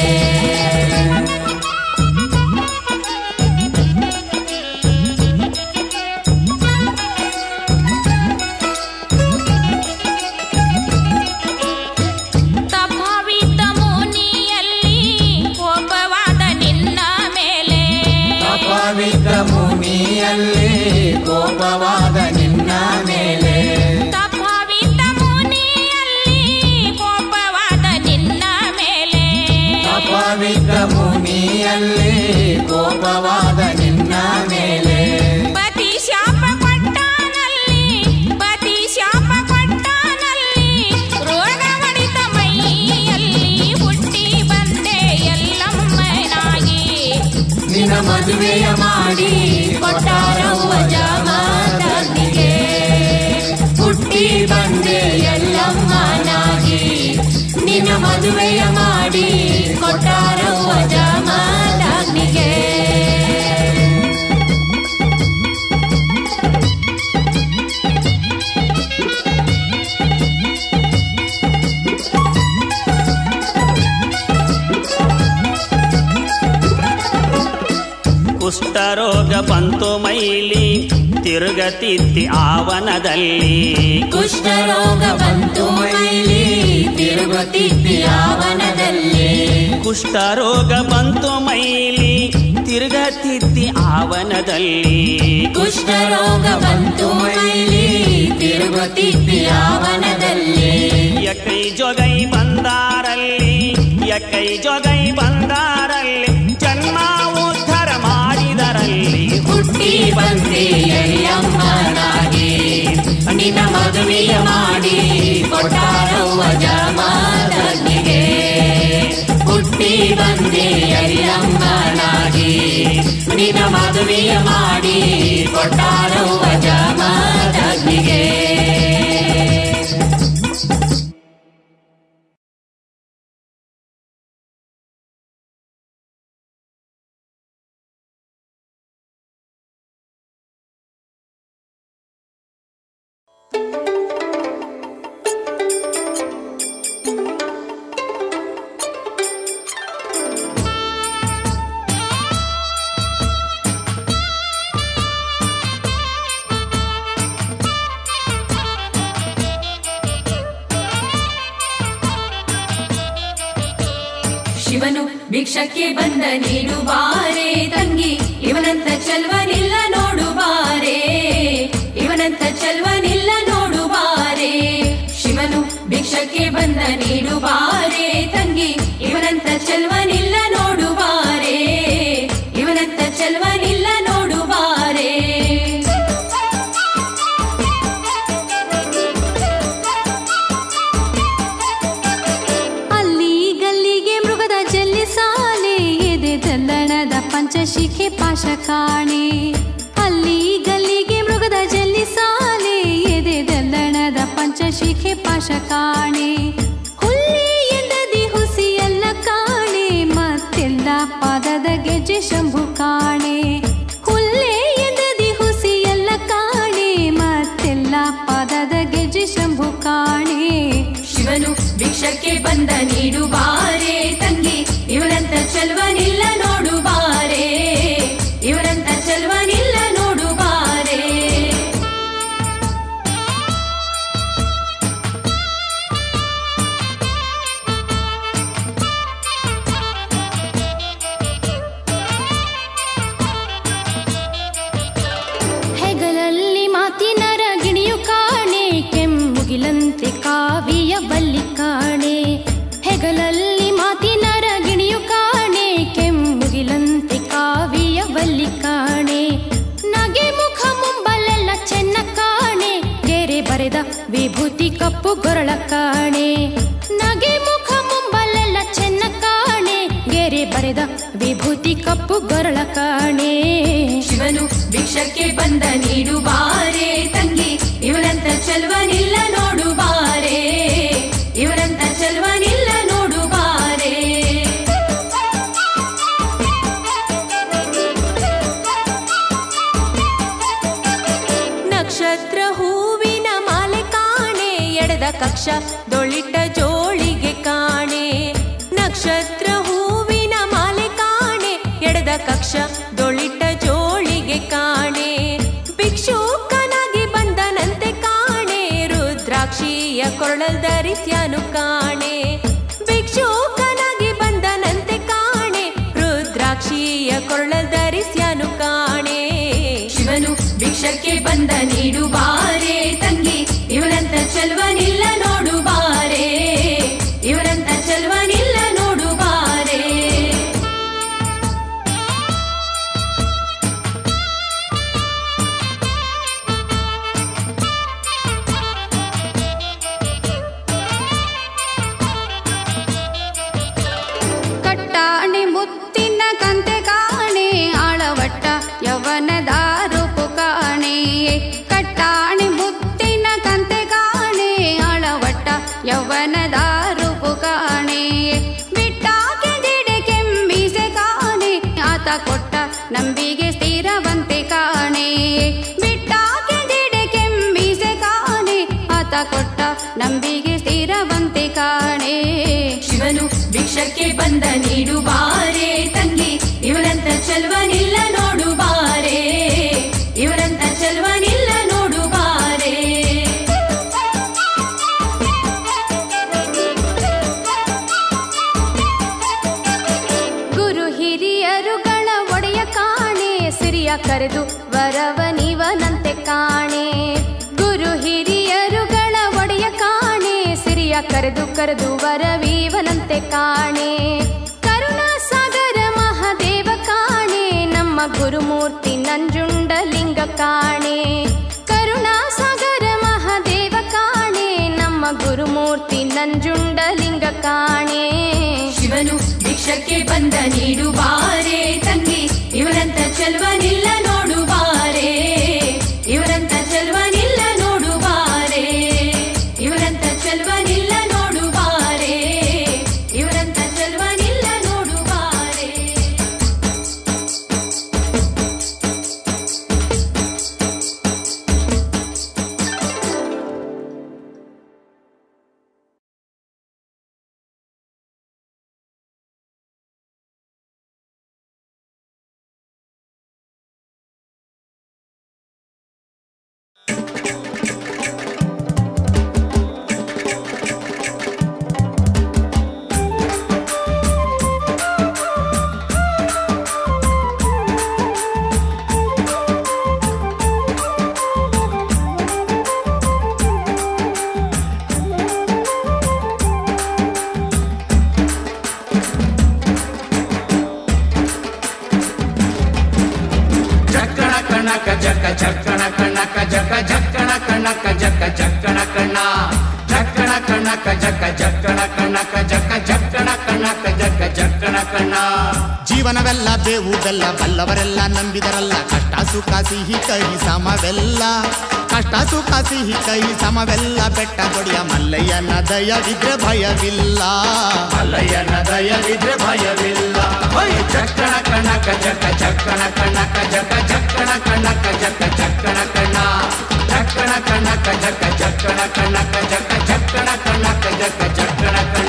ತಪವಿದ್ದ ಮುನಿಯಲ್ಲಿ ಕೋಪವಾದ ನಿನ್ನ ಮೇಲೆ ತಪವಿದ್ದ ಮುನಿಯಲ್ಲಿ ಕೋಪವಾದ ನಿನ್ನ ಮೇಲೆ ತಪವಿದ್ದ ಮುನಿಯಲ್ಲಿ ಕೋಪವಾದ ನಿನ್ನ ಮೇಲೆ ತಪವಿದ್ದ ಮುನಿಯಲ್ಲಿ ಕೋಪವಾದ ನಿನ್ನ ಮೇಲೆ ಪತಿ ಶಾಪ ಕೊಟ್ಟಾನಲ್ಲಿ ಪತಿ ಶಾಪ ಕೊಟ್ಟಾನಲ್ಲಿ ರೋಗ ಹೊಡಿತ ಮೈಯಲ್ಲಿ ಹುಟ್ಟಿ ಬಂದೆ ಎಲ್ಲಮ್ಮನಾಗಿ ನಿನ್ನ ಮದುವೆಯ ಮಾಡಿ ಕೊಟ್ಟಾರವ್ವ ಜಮದಗ್ನಿಗೆ ಹುಟ್ಟಿ ಬಂದೆ ಎಲ್ಲಮ್ಮನಾಗಿ ನಿನ್ನ ಮದುವೆಯ ಮಾಡಿ ಕೊಟ್ಟಾರವ್ವ ಜಮದಗ್ನಿಗೆ ಕುಷ್ಠರೋಗ ಬಂತು ಮೈಲಿ ತಿರುಗತಿತ್ತಿ ಆವನದಲ್ಲಿ ಕುಷ್ಠರೋಗ ಬಂತು ಮೈಲಿ ತಿರುಗುತ್ತಿದ್ದಿ ಆವನದಲ್ಲಿ ಕುಷ್ಠರೋಗ ಬಂತು ಮೈಲಿ ತಿರುಗತಿತ್ತಿ ಆವನದಲ್ಲಿ ಕುಷ್ಠರೋಗ ಬಂತು ಮೈಲಿ ತಿರುಗುತ್ತಿದ್ದಿ ಆವನದಲ್ಲಿ ಎಕ್ಕೈ ಜೊಗೈ ಬಂದಾರಲ್ಲಿ ಎಕ್ಕೈ ಜೊಗೈ ಬಂದಾರಲ್ಲಿ ಜನ್ಮ ಉದ್ಧಾರ ಮಾಡಿದರಲ್ಲಿ ಹುಟ್ಟಿ ಬಂದೆ ಎಲ್ಲಮ್ಮನಾಗಿ ನಿನ್ನ ಮದುವೆಯ ಮಾಡಿ ಕೊಟ್ಟಾರವ್ವ ಜಮಾದನಿಗೆ ಹುಟ್ಟಿ ಬಂದೆ ಎಲ್ಲಮ್ಮನಾಗಿ ನಿನ್ನ ಮದುವೆಯ ಮಾಡಿ ಕೊಟ್ಟಾರವ್ವ ಜಮಾದನಿಗೆ ಶಿವನು ಭಿಕ್ಷಕ್ಕೆ ಬಂದ ನೀಡು ಬಾರೆ ತಂಗಿ ಇವನಂತ ಚಲ್ವನಿಲ್ಲ ನೋಡು ಬಾರೆ ಇವನಂತ ಚಲ್ವನಿಲ್ಲ ನೋಡು ಬಾರೆ ಶಿವನು ಭಿಕ್ಷಕ್ಕೆ ಬಂದ ನೀಡು ಬಾರೆ ತಂಗಿ ಇವನಂತ ಚಲ್ವನಿಲ್ಲ ನೋಡು ಬಾರೆ ಇವನಂತ ಚಲ್ವನಿಲ್ಲ ನೋಡು ಬಾರೆ ಅಲ್ಲಿ ಗಲ್ಲಿಗೆ ಮೃಗದ ಜಲ್ಲಿ ಸಾಲೆ ಎದೆ ದಲ್ಲಣದ ಪಂಚಶಿಖೆ ಪಾಶ ಕಾಣೆ ಅಲ್ಲಿ ಗಲ್ಲಿಗೆ ಮೃಗದ ಜಲ್ಲಿ ಸಾಲೆ ಎದೆ ದಲ್ಲಣದ ಪಂಚಶಿಖೆ ಪಾಶ ಕಾಣೆ ಹುಲ್ಲಿ ಎಂದದಿ ಹುಸಿ ಎಲ್ಲ ಕಾಣೆ ಮತ್ತೆಲ್ಲ ಪಾದದ ಗೆಜ್ಜೆ ಶಂಭು ಕಾಣೆ ಹುಲ್ಲೆ ಎಂದದಿ ಹುಸಿ ಎಲ್ಲ ಕಾಣೆ ಮತ್ತೆಲ್ಲ ಪಾದದ ಗೆಜ್ಜೆ ಶಂಭು ಕಾಣೆ ಶಿವನು ಭಿಕ್ಷಕ್ಕೆ ಬಂದ ನೀಡು ಬಾರೆ ತಂಗಿ ಇವರಂತ ಚಲ್ವನಿಲ್ಲ ನೋಡು ಬಾರೆ ಇವರಂತ ಚಲ್ವನಿಲ್ಲ ನೋಡು ಬಾರೆ ಹೆಗಲಲ್ಲಿ ಮಾತಿನರ ಗಿಣಿಯು ಕಾಣೆ ಕೆಮ್ಮುಗಿಲಂತೆ ಕಾವಿಯ ಬಲ್ಲಿ ಕಾಣೆ ಹೆಗಲಲ್ಲಿ ಮಾತಿನರ ಗಿಣಿಯು ಕಾಣೆ ಕೆಮ್ಮುಗಿಲಂತೆ ಕಾವಿಯ ಬಲ್ಲಿ ಕಾಣೆ ನಗೆ ಮುಖ ಮುಂಬಲೆಲ್ಲ ಚೆನ್ನ ಕಾಣೆ ಗೆರೆ ಬರೆದ ವಿಭೂತಿ ಕಪ್ಪು ಗೊರಳ ಕಾಣೆ ನಗೆ ಮುಖ ಮುಂಬಲೆಲ್ಲ ಚೆನ್ನ ಕಾಣೆ ಗೆರೆ ಬರೆದ ವಿಭೂತಿ ಕಪ್ಪು ಗೊರಳ ಕಾಣೆ ಶಿವನು ಭಿಕ್ಷಕ್ಕೆ ಬಂದ ನೀಡು ಬಾರೆ ತಂಗಿ ಇವರಂತ ಚಲ್ವನಿಲ್ಲ ನೋಡು ಬಾರೆ ಇವರಂತ ಚಲ್ವನಿಲ್ಲ ನೋಡು ಬಾರೆ ನಕ್ಷತ್ರ ಹೂವಿನ ಮಾಲೆ ಕಾಣೆ ಎಡದ ಕಕ್ಷ ದೊಳಿಟ ಜೋಳಿಗೆ ಕಾಣೆ ನಕ್ಷತ್ರ ಹೂವಿನ ಮಾಲೆ ಕಾಣೆ ಎಡದ ಕಕ್ಷ ದೊಳಿಟ ಜೋಳಿಗೆ ಕಾಣೆ ಭಿಕ್ಷುಕನಾಗಿ ಬಂದನಂತೆ ಕಾಣೆ ರುದ್ರಾಕ್ಷಿಯ ಕೊರಳಲ್ ಧರಿಸ್ಯಾನು ಕಾಣೆ ಭಿಕ್ಷುಕನಾಗಿ ಬಂದನಂತೆ ಕಾಣೆ ರುದ್ರಾಕ್ಷಿಯ ಕೊರಳಲ್ ಧರಿಸ್ಯಾನು ಕಾಣೆ ಶಿವನು ಭಿಕ್ಷಕ್ಕೆ ಬಂದ ನೀಡು ಬಾರೆ ತಂಗಿ ಇವರಂತ ಚಲ್ವನಿಲ್ಲ ನೋಡು ಬಾರೆ ಇವರಂತ ಚಲ್ವನಿಲ್ಲ ನೋಡು ಬಾರೆ ಕಟ್ಟಾಣೆ ಮುತ್ತಿನ ಕಂತೆ ಕಾಣೆ ಆಳವಟ್ಟ ಯವನದ ರೂಪು ಕಾಣೆ ಕಟ್ಟಾಣೆ ಮುತ್ತಿನ ಕಂತೆ ಕಾಣೆ ಆಳವಟ್ಟ ಯವನದ ರೂಪು ಕಾಣೆ ಬಿಟ್ಟಾಕೆ ದಿಡೆ ಕೆಂಬಿಸೆ ಕಾಣೆ ಆತ ಕೊಟ್ಟ ನಂಬಿಗೆ ಸ್ಥಿರವಂತೆ ಕಾಣೆ ಬಿಟ್ಟಾಕೆ ದಿಡೆ ಕೆಂಬಿಸೆ ಕಾಣೆ ಆತ ಕೊಟ್ಟ ನಂಬಿಗೆ ಸ್ಥಿರವಂತೆ ಕಾಣೆ ಶಿವನು ಭಿಕ್ಷಕ್ಕೆ ಬಂದ ನೀಡು ಬಾರೆ ತಂಗಿ ಇವರಂತ ಚಲ್ವನಿಲ್ಲ ನೋಡು ಕರೆದು ವರವ ನೀವನಂತೆ ಕಾಣೆ ಗುರು ಹಿರಿಯರುಗಳ ಒಡೆಯ ಕಾಣೆ ಸಿರಿಯ ಕರೆದು ಕರೆದು ವರವೀವನಂತೆ ಕಾಣೆ ಕರುಣಾ ಸಾಗರ ಮಹಾದೇವ ಕಾಣೆ ನಮ್ಮ ಗುರುಮೂರ್ತಿ ನಂಜುಂಡಲಿಂಗ ಕಾಣೆ ಕರುಣಾ ಸಾಗರ ಮಹಾದೇವ ಕಾಣೆ ನಮ್ಮ ಗುರುಮೂರ್ತಿ ನಂಜುಂಡಲಿಂಗ ಕಾಣೆ ಶಿವನು ಭಿಕ್ಷಕ್ಕೆ ಬಂದ ನೀಡುವಾರೆ ತಂಗಿ ಇವರಂತ ಚೆಲ್ವನಿಲ್ಲ ನೋಡುವಾರೆ ಇವರಂತ ಚೆಲ್ವನಿಲ್ಲ ನೋಡುವಾರೆ ಇವರಂತ ಚೆಲ್ವನಿಲ್ಲ ನೋಡುವಾರೆ ಇವರಂತ ಚೆಲ್ವನಿಲ್ಲ ನೋಡುವಾರೆ ಚಕ್ಕಣ ಕಣಕ ಜಕ ಚಕ್ಕಣ ಕಣಕ ಜಕ ಜಕ್ಕಣ ಕಣಕ ಜಕ ಚಕ್ಕಣ ಕಣ್ಣ ಚಕ್ಕಣ ಕಣಕ ಜಕ ಜಕ್ಕಣ ಕಣಕ ಜಕ ಜಕ್ಕಣ ಕಣಕ ಜಕ ಜಕ್ಕಣ ಕಣ್ಣ ಜೀವನವೆಲ್ಲ ಬೇವು ಬೆಲ್ಲ ಬಲ್ಲವರೆಲ್ಲ ನಂಬಿದರಲ್ಲ ಕಷ್ಟ ಸುಖ ಸಿಹಿ ಕೈ ಸಮವೆಲ್ಲ ಕಷ್ಟ ಸುಖ ಸಿಹಿ ಕೈ ಸಮವೆಲ್ಲ ಬೆಟ್ಟ ಕೊಡಿಯ ಮಲ್ಲಯ್ಯನ ದಯವಿದ್ರೆ ಭಯವಿಲ್ಲ ಮಲ್ಲಯ್ಯನ ದಯವಿದ್ರೆ ಭಯವಿಲ್ಲ ಹೊಯ್ ಚಕ್ಕಣ ಕಣಕ ಜಕ ಚಕ್ಕಣ ಕಣಕ ಜಕ ಜಕ್ಕಣ ಕಣಕ ಜಕ ಚಕ್ಕಣ ಕಣ್ಣ ಚಕ್ಕಣ ಕಣಕ ಜಕ ಚಕ್ಕಣ ಕಣಕ ಜಕ ಚಕ್ಕಣ ಕಣಕ ಜಕ ಚಕ್ಕಣ ಕಣ್ಣ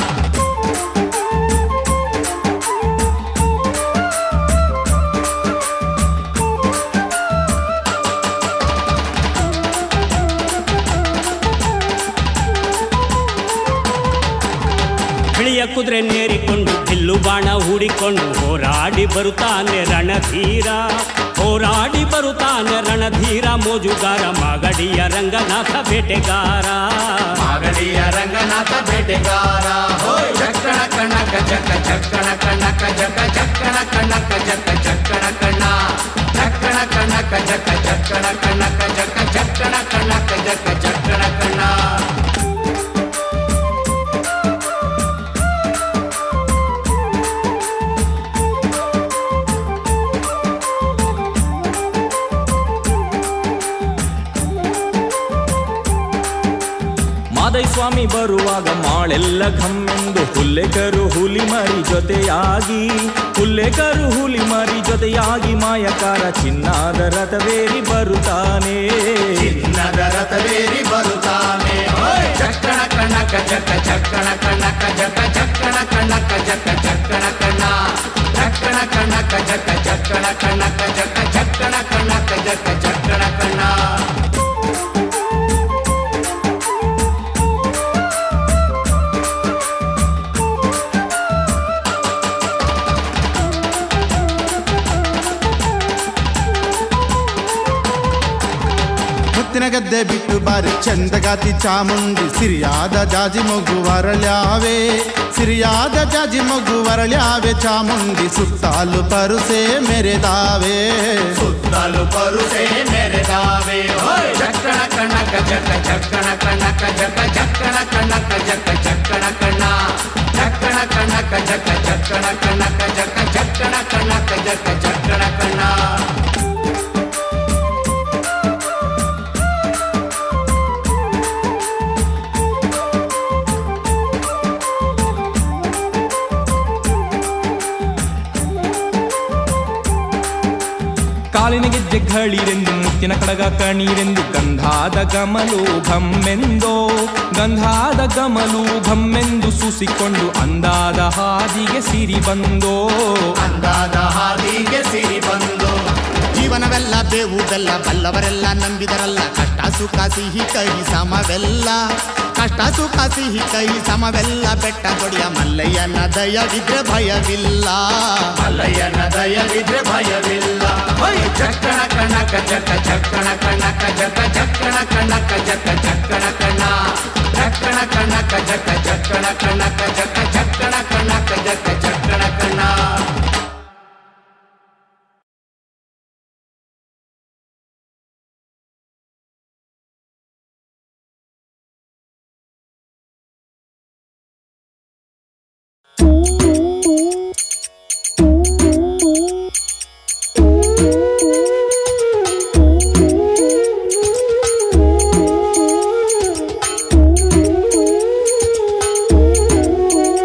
ಬಿಳಿಯ ಕುದುರೆ ನೇರಿಕೊಂಡು ಬಿಲ್ಲು ಬಾಣ ಹೂಡಿಕೊಂಡು ಹೋರಾಡಿ ಬರುತ್ತಾನೆ ರಣಧೀರ ಹೋರಾಡಿ ಬರುತ್ತಾನೆ ರಣಧೀರ ಮೋಜುಗಾರ ಮಾಗಡಿಯ ರಂಗನಾಥ ಬೇಟೆಗಾರ ಮಾಗಡಿಯ ರಂಗನಾಥ ಬೇಟೆಗಾರ ಹೋಯ್ ಚಕ್ಕಣ ಕಣಕ ಜಕ ಚಕ್ಕಣ ಕಣಕ ಜಕ ಚಕ್ಕಣ ಕಣಕ ಜಕ ಚಕ್ಕಣ ಕಣ್ಣ ಚಕ್ಕಣ ಕಣಕ ಜಕ ಚಕ್ಕಣ ಕಣಕ ಜಕ ಚಕ್ಕಣ ಕಣಕ ಜಕ ಚಕ್ಕಣ ಕಣ್ಣ ಮಾದೈ ಸ್ವಾಮಿ ಬರುವಾಗ ಮಾಳೆಲ್ಲ ಘಮ್ಮೆಂದು ಹುಲ್ಲೆಕರು ಹುಲಿ ಮರಿ ಜೊತೆಯಾಗಿ ಹುಲ್ಲೆಕರು ಹುಲಿ ಮರಿ ಜೊತೆಯಾಗಿ ಮಾಯಕಾರ ಚಿನ್ನಾದ ರಥವೇರಿ ಬರುತ್ತಾನೆ ಚಿನ್ನದ ರಥವೇರಿ ಬರುತ್ತಾನೆ ಹೋಯ್ ಚಕ್ಕಣ ಕಣಕ ಜಕ ಚಕ್ಕಣ ಕಣಕ ಜಕ ಚಕ್ಕಣ ಕಣಕ ಜಕ ಚಕ್ಕಣ ಕಣ್ಣ ಚಕ್ಕಣ ಕಣಕ ಜಕ ಚಕ್ಕಣ ಕಣಕ ಜಕ ಚಕ್ಕಣ ಕಣಕ ಜಕ ಚಕ್ಕಣ ಕಣ್ಣ ಮುತ್ತಿನ ಗದ್ದೆ ಬಿಟ್ಟು ಬಾರಿ ಚಂದಗಾತಿ ಚಾಮುಂಡಿ ಸಿರಿಯಾದ ಜಾಜಿ ಮಗು ವರಳ್ಯಾವೆ ಸಿರಿಯಾದ ಜಾಜಿ ಮಗು ವರಳ್ಯಾವೆ ಚಾಮುಂಡಿ ಸುತ್ತಾಲು ಪರುಸೆ ಮೆರೆದಾವೆ ಸುತ್ತಲೂ ಪರುಸೆ ಮೆರೆದಾವೆ ಹೋಯ್ ಚಕ್ಕಣ ಕಣಕ ಜಕ ಚಕ್ಕಣ ಕಣಕ ಜಕ ಚಕ್ಕಣ ಕಣಕ ಜಕ ಚಕ್ಕಣ ಕಣ್ಣ ಚಕ್ಕಣ ಕಣಕ ಜಕ ಚಕ್ಕಣ ಕಣಕ ಜಕ ಚಕ್ಕಣ ಕಣಕ ಜಕ ಚಕ್ಕಣ ಕಣ್ಣ ಕಾಲಿನ ಗೆಜ್ಜೆ ಘಳಿರೆಂದು ಮುತ್ತಿನ ಕಡಗ ಕಣೀರೆಂದು ಗಂಧಾದ ಗಮಲು ಘಮ್ಮೆಂದೋ ಗಂಧಾದ ಗಮಲು ಘಮ್ಮೆಂದು ಸೂಸಿಕೊಂಡು ಅಂದಾದ ಹಾದಿಗೆ ಸಿರಿ ಬಂದೋ ಅಂದಾದ ಹಾದಿಗೆ ಸಿರಿ ಬಂದು ಜೀವನವೆಲ್ಲ ಬೇವು ಬೆಲ್ಲ ಬಲ್ಲವರೆಲ್ಲ ನಂಬಿದರಲ್ಲ ಕಷ್ಟ ಸುಖ ಸಿಹಿ ಕೈ ಸಮವೆಲ್ಲ ಕಷ್ಟ ಸುಖ ಸಿಹಿ ಕೈ ಸಮವೆಲ್ಲ ಬೆಟ್ಟ ಕೊಡಿಯ ಮಲ್ಲಯ್ಯನ ದಯವಿದ್ರೆ ಭಯವಿಲ್ಲ ಮಲ್ಲಯ್ಯನ ದಯವಿದ್ರೆ ಭಯವಿಲ್ಲ ಹೊಯ್ ಚಕ್ಕಣ ಕಣಕ ಜಕ ಚಕ್ಕಣ ಕಣಕ ಜಕ ಚಕ್ಕಣ ಕಣಕ ಜಕ ಚಕ್ಕಣ ಕಣ ಚಕ್ಕಣ ಕಣಕ ಜಕ ಚಕ್ಕಣ ಕಣಕ ಜಕ ಚಕ್ಕಣ ಕಣಕ ಜಕ ಚಕ್ಕಣ ಕಣ Thank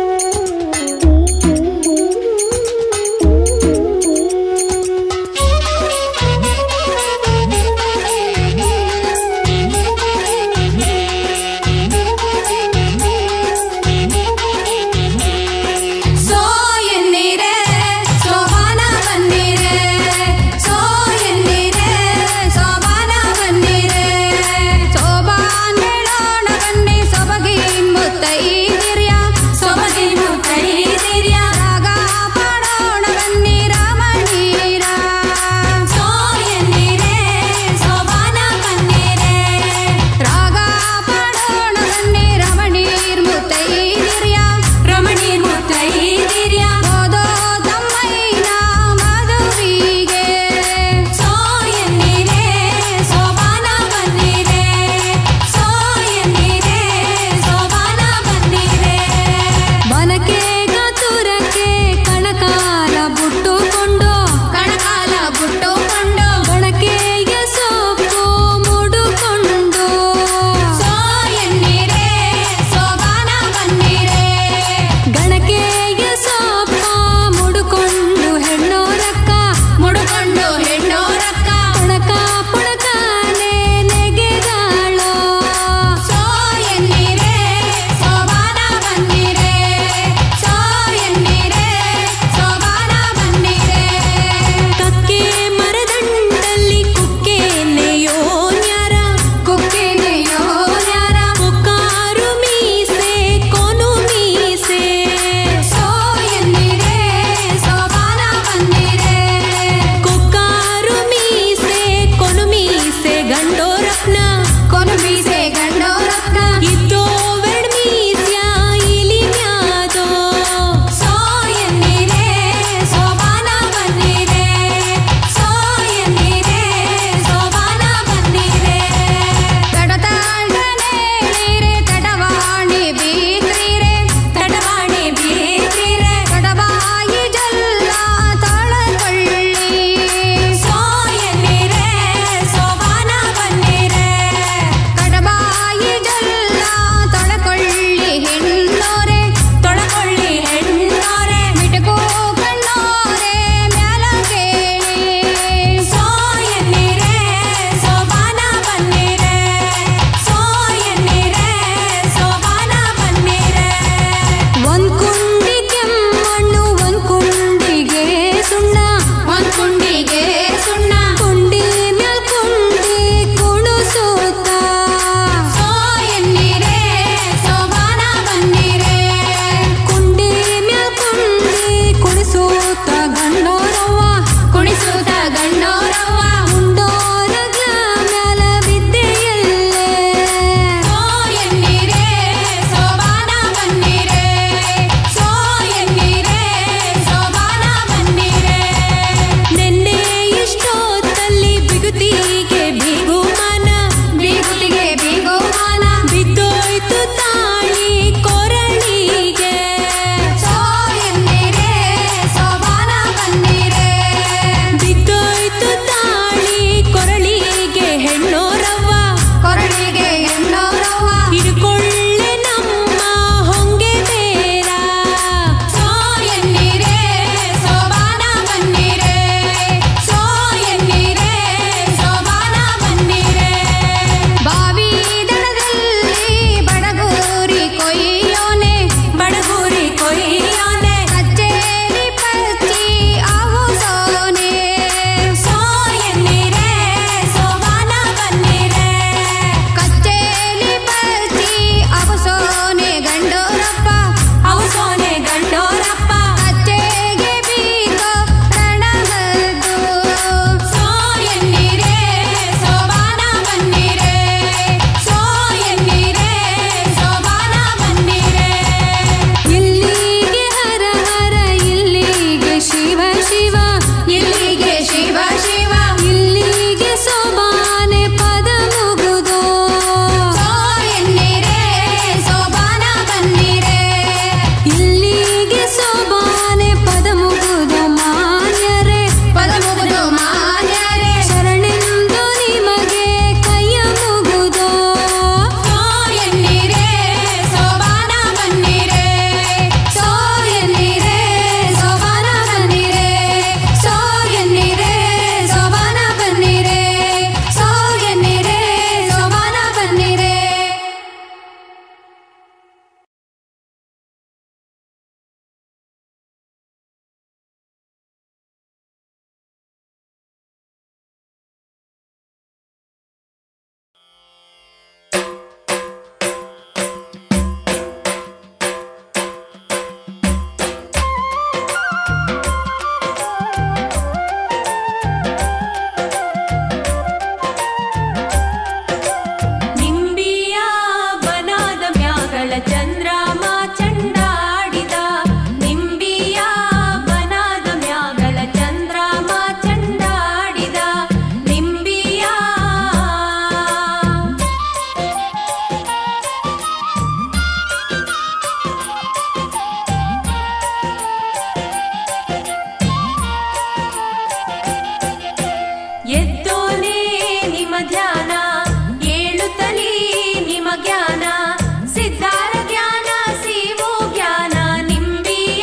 ಎದ್ದೋನೇ ನಿಮ್ಮ ಧ್ಯಾನ ಏಳುತ್ತಲೀ ನಿಮ್ಮ ಜ್ಞಾನ ಸಿದ್ಧಾರ ಜ್ಞಾನ ಸಿವು ಜ್ಞಾನ ನಿಂಬಿಯ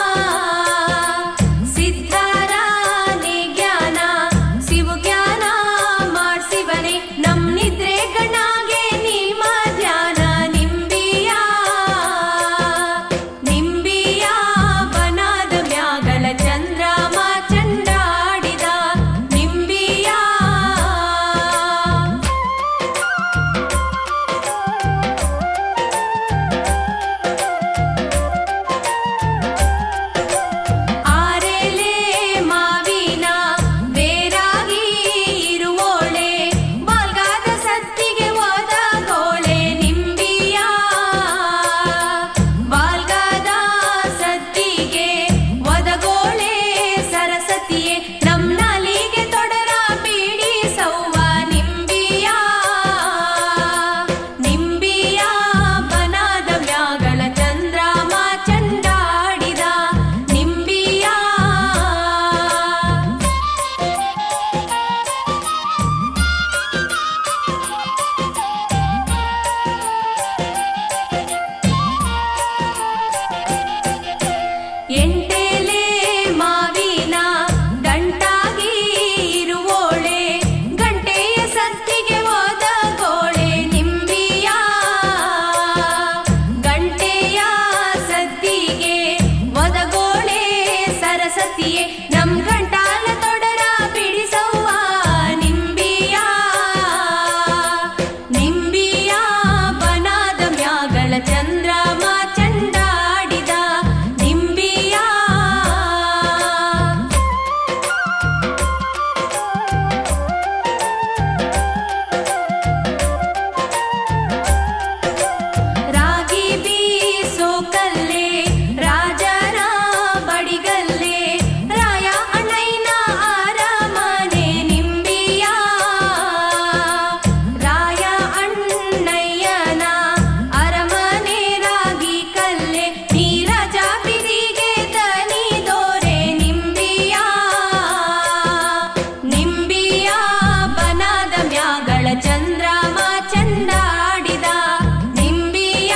ಸಿದ್ಧಾರಾನೇ ಜ್ಞಾನ ಸಿವು ಜ್ಞಾನ ಮಾಡ್ಸಿವನೆ ನಮ್ ನಿದ್ರೆ ಗಣಾಗೆ ನಿಮ್ಮ ಧ್ಯಾನ ನಿಂಬಿಯ ನಿಂಬಿಯ ಬನಾದ ಮ್ಯಾಗಲ ಚಂದ್ರಮ ಚಂಡಾಡಿದ ನಿಂಬಿಯ ಆರೆಲೆ ಮಾವಿನ ಬೇರಾಗಿ ಇರುವೋಳೆ ಬಾಲ್ಗಾದ ಸತ್ತಿಗೆ ಹೋದ ಗೋಳೆ ನಿಂಬಿಯ ಬಾಲ್ಗಾದ ಸತ್ತಿಗೆ ಒದಗೋಳೆ ಸರಸ್ವತಿಯೇ ನಮ್ ನಾಲಿಗೆ ತೊಡರ ಬೀಡಿ ಸೌವ ನಿಂಬಿಯ ನಿಂಬಿಯ ಬನಾದ ಮ್ಯಾಗಳ ಚಂದ್ರಮ ಚಂಡಾಡಿದ ನಿಂಬಿಯ ಎಂಟೇಲೆ ಮಾವಿನ ದಂಟಾಗಿ ಇರುವೋಳೆ ಗಂಟೆಯ ಸತ್ತಿಗೆ ಹೋದ ಗೋಳೆ ನಿಂಬಿಯ ಗಂಟೆಯ ಸತ್ತಿಗೆ ಒದಗೋಳೆ ಸರಸ್ವತಿಯೇ ನಮ್ ಗಂಟಾಲ ತೊಡರ ಬಿಡಿಸವ್ವ ನಿಂಬಿಯ ನಿಂಬಿಯ ಬನಾದ ಮ್ಯಾಗಳ ಚಂದ್ರಮ ಚಂಡಾಡಿದ ನಿಂಬಿಯ ರಾಗಿ ಬೀಸೋ ಕಲ್ಲೆ ರಾಜರ ಬಡಿಗಲ್ಲೆ ರಾಯ ಅಣ್ಣಯ್ಯನ ಆರಮನೆ ನಿಂಬಿಯ ರಾಯ ಅಣ್ಣಯ್ಯನ ಅರಮನೆ ರಾಗಿ ಕಲ್ಲೆ ನೀರಜ ಬಿದಿಗೆ ದನಿ ದೋರೆ ನಿಂಬಿಯ ನಿಂಬಿಯ ಬನಾದ ಮ್ಯಾಗಳ ಚಂದ್ರಮ ಚಂಡಾಡಿದ ನಿಂಬಿಯ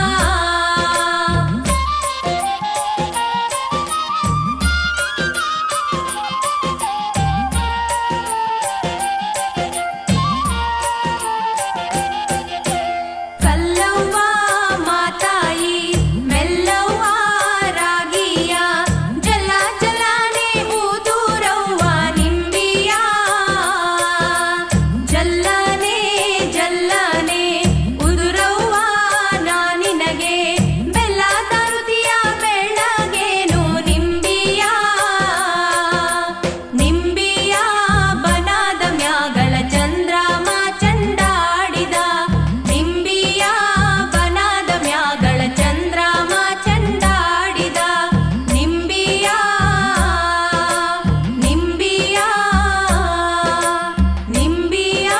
ಕಲ್ಲವ್ವ ಮಾತಾಯಿ ಮೆಲ್ಲವ್ವ ರಾಗಿಯ ಜಲ ಜಲಾನೆ ಊದೂರವ್ವ ನಿಂಬಿಯ ಜಲ್ಲನೆ ಜಲ್ಲನೆ ಉದುರವ್ವ ನಾನಿನಗೆ ಬೆಲ್ಲ ತರುದಿಯ ಬೆಳ್ಳಗೇನು ನಿಂಬಿಯ ನಿಂಬಿಯ ಬನಾದ ಮ್ಯಾಗಳ ಚಂದ್ರಮ ಚಂಡಾಡಿದ ನಿಂಬಿಯ ಬನಾದ ಮ್ಯಾಗಳ ಚಂದ್ರಮ ಚಂಡಾಡಿದ ನಿಂಬಿಯ ನಿಂಬಿಯ ನಿಂಬಿಯ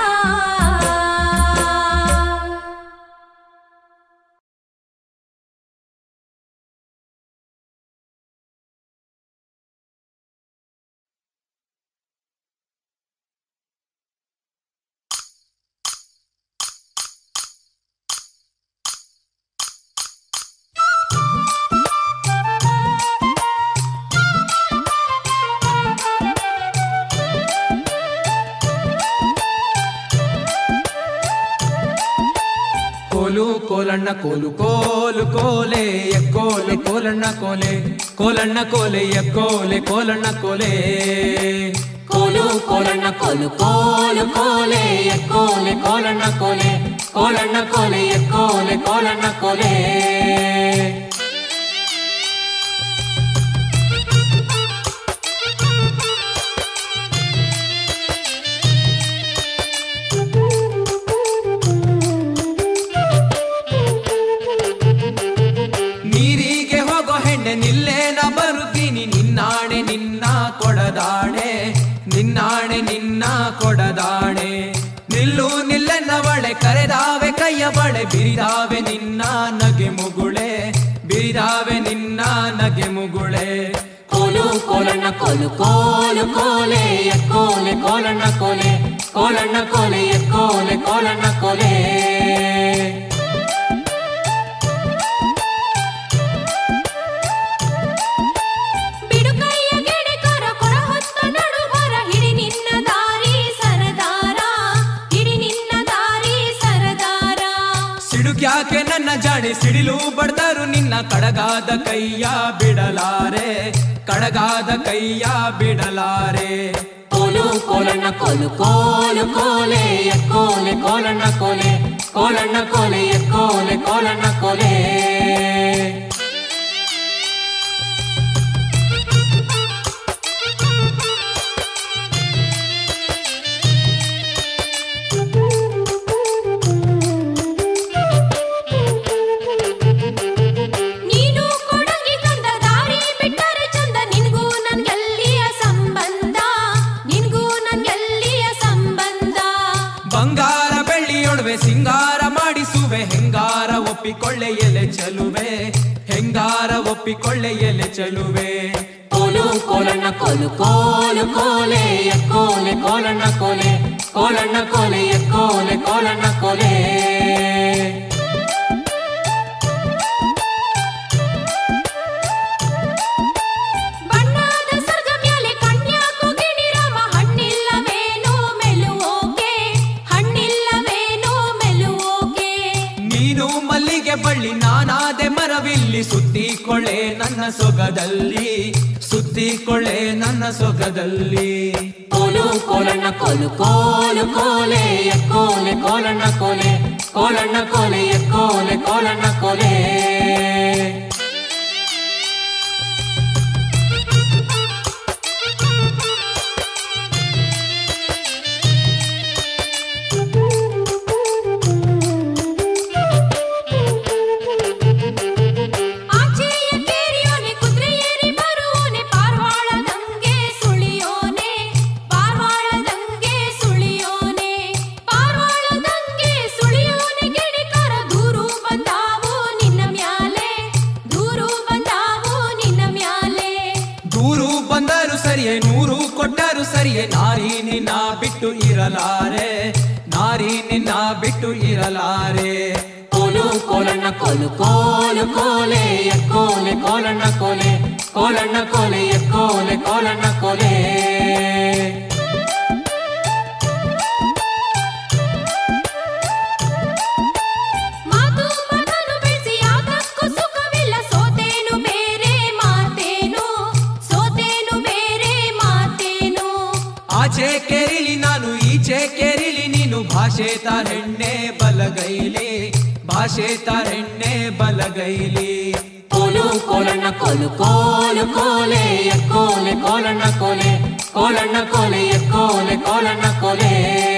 ಕೋಲು ಕೋಲಣ್ಣ ಕೋಲು ಕೋಲು ಕೋಲೆ ಎಕ್ಕೋಲೆ ಕೋಲಣ್ಣ ಕೋಲೆ ಕೋಲಣ್ಣ ಕೋಲೆ ಎಕ್ಕೋಲೆ ಕೋಲಣ್ಣ ಕೋಲೆ ಕೋಲು ಕೋಲಣ್ಣ ಕೋಲು ಕೋಲು ಕೋಲೆ ಎಕ್ಕೋಲೆ ಕೋಲಣ್ಣ ಕೋಲೆ ಕೋಲಣ್ಣ ಕೋಲೆ ಎಕ್ಕೋಲೆ ಕೋಲಣ್ಣ ಕೋಲೆ ನೀರಿಗೆ ಹೋಗೋ ಹೆಣ್ಣೆ ನಿಲ್ಲೇನ ಬರುತ್ತೀನಿ ನಿನ್ನಾಣೆ ನಿನ್ನ ಕೊಡದಾಣೆ ನಿನ್ನಾಣೆ ನಿನ್ನ ಕೊಡದಾಣೆ ನಿಲ್ಲು ನಿಲ್ಲೆನ್ನವಳೆ ಕರೆದಾವೆ ಕೈಯ ಬಳೆ ಬಿರಿದಾವೆ ನಿನ್ನ ನಗೆ ಮುಗುಳೆ ಬಿರಿದಾವೆ ನಿನ್ನ ನಗೆ ಮುಗುಳೆ ಕೋಲು ಕೋಲಣ್ಣ ಕೋಲು ಕೋಲು ಕೋಲೆ ಕೋಲೆ ಕೋಲಣ್ಣ ಕೋಲೆ ಕೋಲಣ್ಣ ಕೋಲೆ ಎಕ್ಕೋಲೆ ಕೋಲಣ್ಣ ಕೋಲೆ ಬಿಡುಕೈಯ ಗೆಡೆಕರ ಕೊಡ ಹೊತ್ತ ನಡುವರ ಹಿಡಿ ನಿನ್ನ ದಾರಿ ಸರದಾರ ಹಿಡಿ ನಿನ್ನ ದಾರಿ ಸರದಾರ ಸಿಡುಕ್ಯಾಕೆ ನನ್ನ ಜಾಡಿ ಸಿಡಿಲು ಬಡ್ದರು ನಿನ್ನ ಕಡಗಾದ ಕೈಯ ಬಿಡಲಾರೆ ಕಡಗಾದ ಕೈಯ ಬಿಡಲಾರೆ ಕೋಲು ಕೋಲಣ್ಣ ಕೋಲು ಕೋಲು ಕೋಲೆ ಎಕ್ಕೋಲೆ ಕೋಲಣ್ಣ ಕೋಲೆ ಕೋಲಣ್ಣ ಕೋಲೆ ಎಕ್ಕೋಲೆ ಕೋಲಣ್ಣ ಕೋಲೆ ನೀನು ಕೊಡಗಿ ಕಂದ ದಾರಿ ಬಿಟ್ಟರೆ ಚಂದ ನಿನ್ಗೂ ನನ್ಗೆಲ್ಲಿಯ ಸಂಬಂಧ ನಿನ್ಗೂ ನನ್ಗೆಲ್ಲಿಯ ಸಂಬಂಧ ಬಂಗಾರ ಬೆಳ್ಳಿಯೊಡವೆ ಸಿಂಗಾರ ಮಾಡಿಸುವೆ ಹೆಂಗಾರ ಒಪ್ಪಿಕೊಳ್ಳೆ ಎಲೆ ಚಲುವೆ ಹೆಂಗಾರ ಒಪ್ಪಿಕೊಳ್ಳೆ ಎಲೆ ಚಲುವೆ ಕೋಲು ಕೋಲಣ್ಣ ಕೋಲು ಕೋಲು ಕೋಲೆ ಎಕ್ಕೋಲೆ ಕೋಲಣ್ಣ ಕೋಲೆ ಕೋಲಣ್ಣ ಕೋಲೆ ಎಕ್ಕೋಲೆ ಕೋಲಣ್ಣ ಕೋಲೆ ಬಣ್ಣದ ಸರ್ಗ ಮ್ಯಾಲೆ ಕನ್ಯಾಕು ಗಿಣಿರಾಮ ಹಣ್ಣಿಲ್ಲವೇನೋ ಮೆಲುವೋಕೆ ಹಣ್ಣಿಲ್ಲವೇನೋ ಮೆಲುವೋಕೆ ನೀನು ಮಲ್ಲಿಗೆ ಬಳ್ಳಿ ನಾನಾದೆ ಮರವಿಲ್ಲಿ ಸುತ್ತಿಕೊಳ್ಳೆ ನನ್ನ ಸೊಗದಲ್ಲಿ ಸುತ್ತಿಕೊಳ್ಳೆ ನನ್ನ ಸೊಗದಲ್ಲಿ ಕೋಲು ಕೋಲಣ್ಣ ಕೋಲು ಕೋಲು ಕೋಲೆ ಎಕ್ಕೋಲೆ ಕೋಲಣ್ಣ ಕೋಲೆ ಕೋಲಣ್ಣ ಕೋಲೆ ಎಕ್ಕೋಲೆ ಕೋಲಣ್ಣ ಕೋಲೆ ಆಚೆಯ ಕೇರಿಯೋನೆ ಕುದುರೆ ಏರಿ ಬರುವೋನೆ ಪಾರ್ವಾಳದಂಗೆ ಸುಳಿಯೋನೆ ಪಾರ್ವಾಳದಂಗೆ ಸುಳಿಯೋನೆ ಪಾರ್ವಾಳದಂಗೆ ಸುಳಿಯೋನೆ ಗಿಣಿಕರ ದೂರು ಬಂದಾವು ನಿನ್ನ ಮ್ಯಾಲೆ ದೂರು ಬಂದಾವು ನಿನ್ನ ಮ್ಯಾಲೆ ದೂರು ಬಂದರು ಸರಿಯೇ ನೂರು ಕೊಟ್ಟರು ಸರಿಯೇ ನಾರಿ ನಿನ್ನ ಬಿಟ್ಟು ಇರಲಾರೆ ನಾರಿ ನಿನ್ನ ಬಿಟ್ಟು ಇರಲಾರೆ ಕೋಲು ಕೋಲಣ್ಣ ಕೋಲು ಕೋಲು ಕೋಲೆ ಎಕ್ಕೋಲೆ ಕೋಲಣ್ಣ ಕೋಲೆ ಕೋಲಣ್ಣ ಕೋಲೆ ಎಕ್ಕೋಲೆ ಕೋಲಣ್ಣ ಕೋಲೆ ಮಾತು ಮಗನು ಬೆಳೆಸಿ ಯಾಕಕ್ಕೂ ಸುಖವಿಲ್ಲ ಸೋತೇನು ಬೇರೆ ಮಾತೇನು ಸೋತೇನು ಬೇರೆ ಮಾತೇನು ಆಚೆ ಕೇರಿಲಿ ನಾನು ಈಚೆ ಕೇರಿಲಿ ನೀನು ಭಾಷೆ ತಾರೆಣ್ಣೆ ಬಲಗೈಲಿ ಭಾಷೆ ತಾರೆಣ್ಣೆ ಬಲಗೈಲಿ ಕೋಲು ಕೋಲಣ್ಣ ಕೋಲು ಕೋಲು ಕೋಲೆ ಎಕ್ಕೋಲೆ ಕೋಲಣ್ಣ ಕೋಲೆ ಕೋಲಣ್ಣ ಕೋಲೆ ಎಕ್ಕೋಲೆ ಕೋಲಣ್ಣ ಕೋಲೆ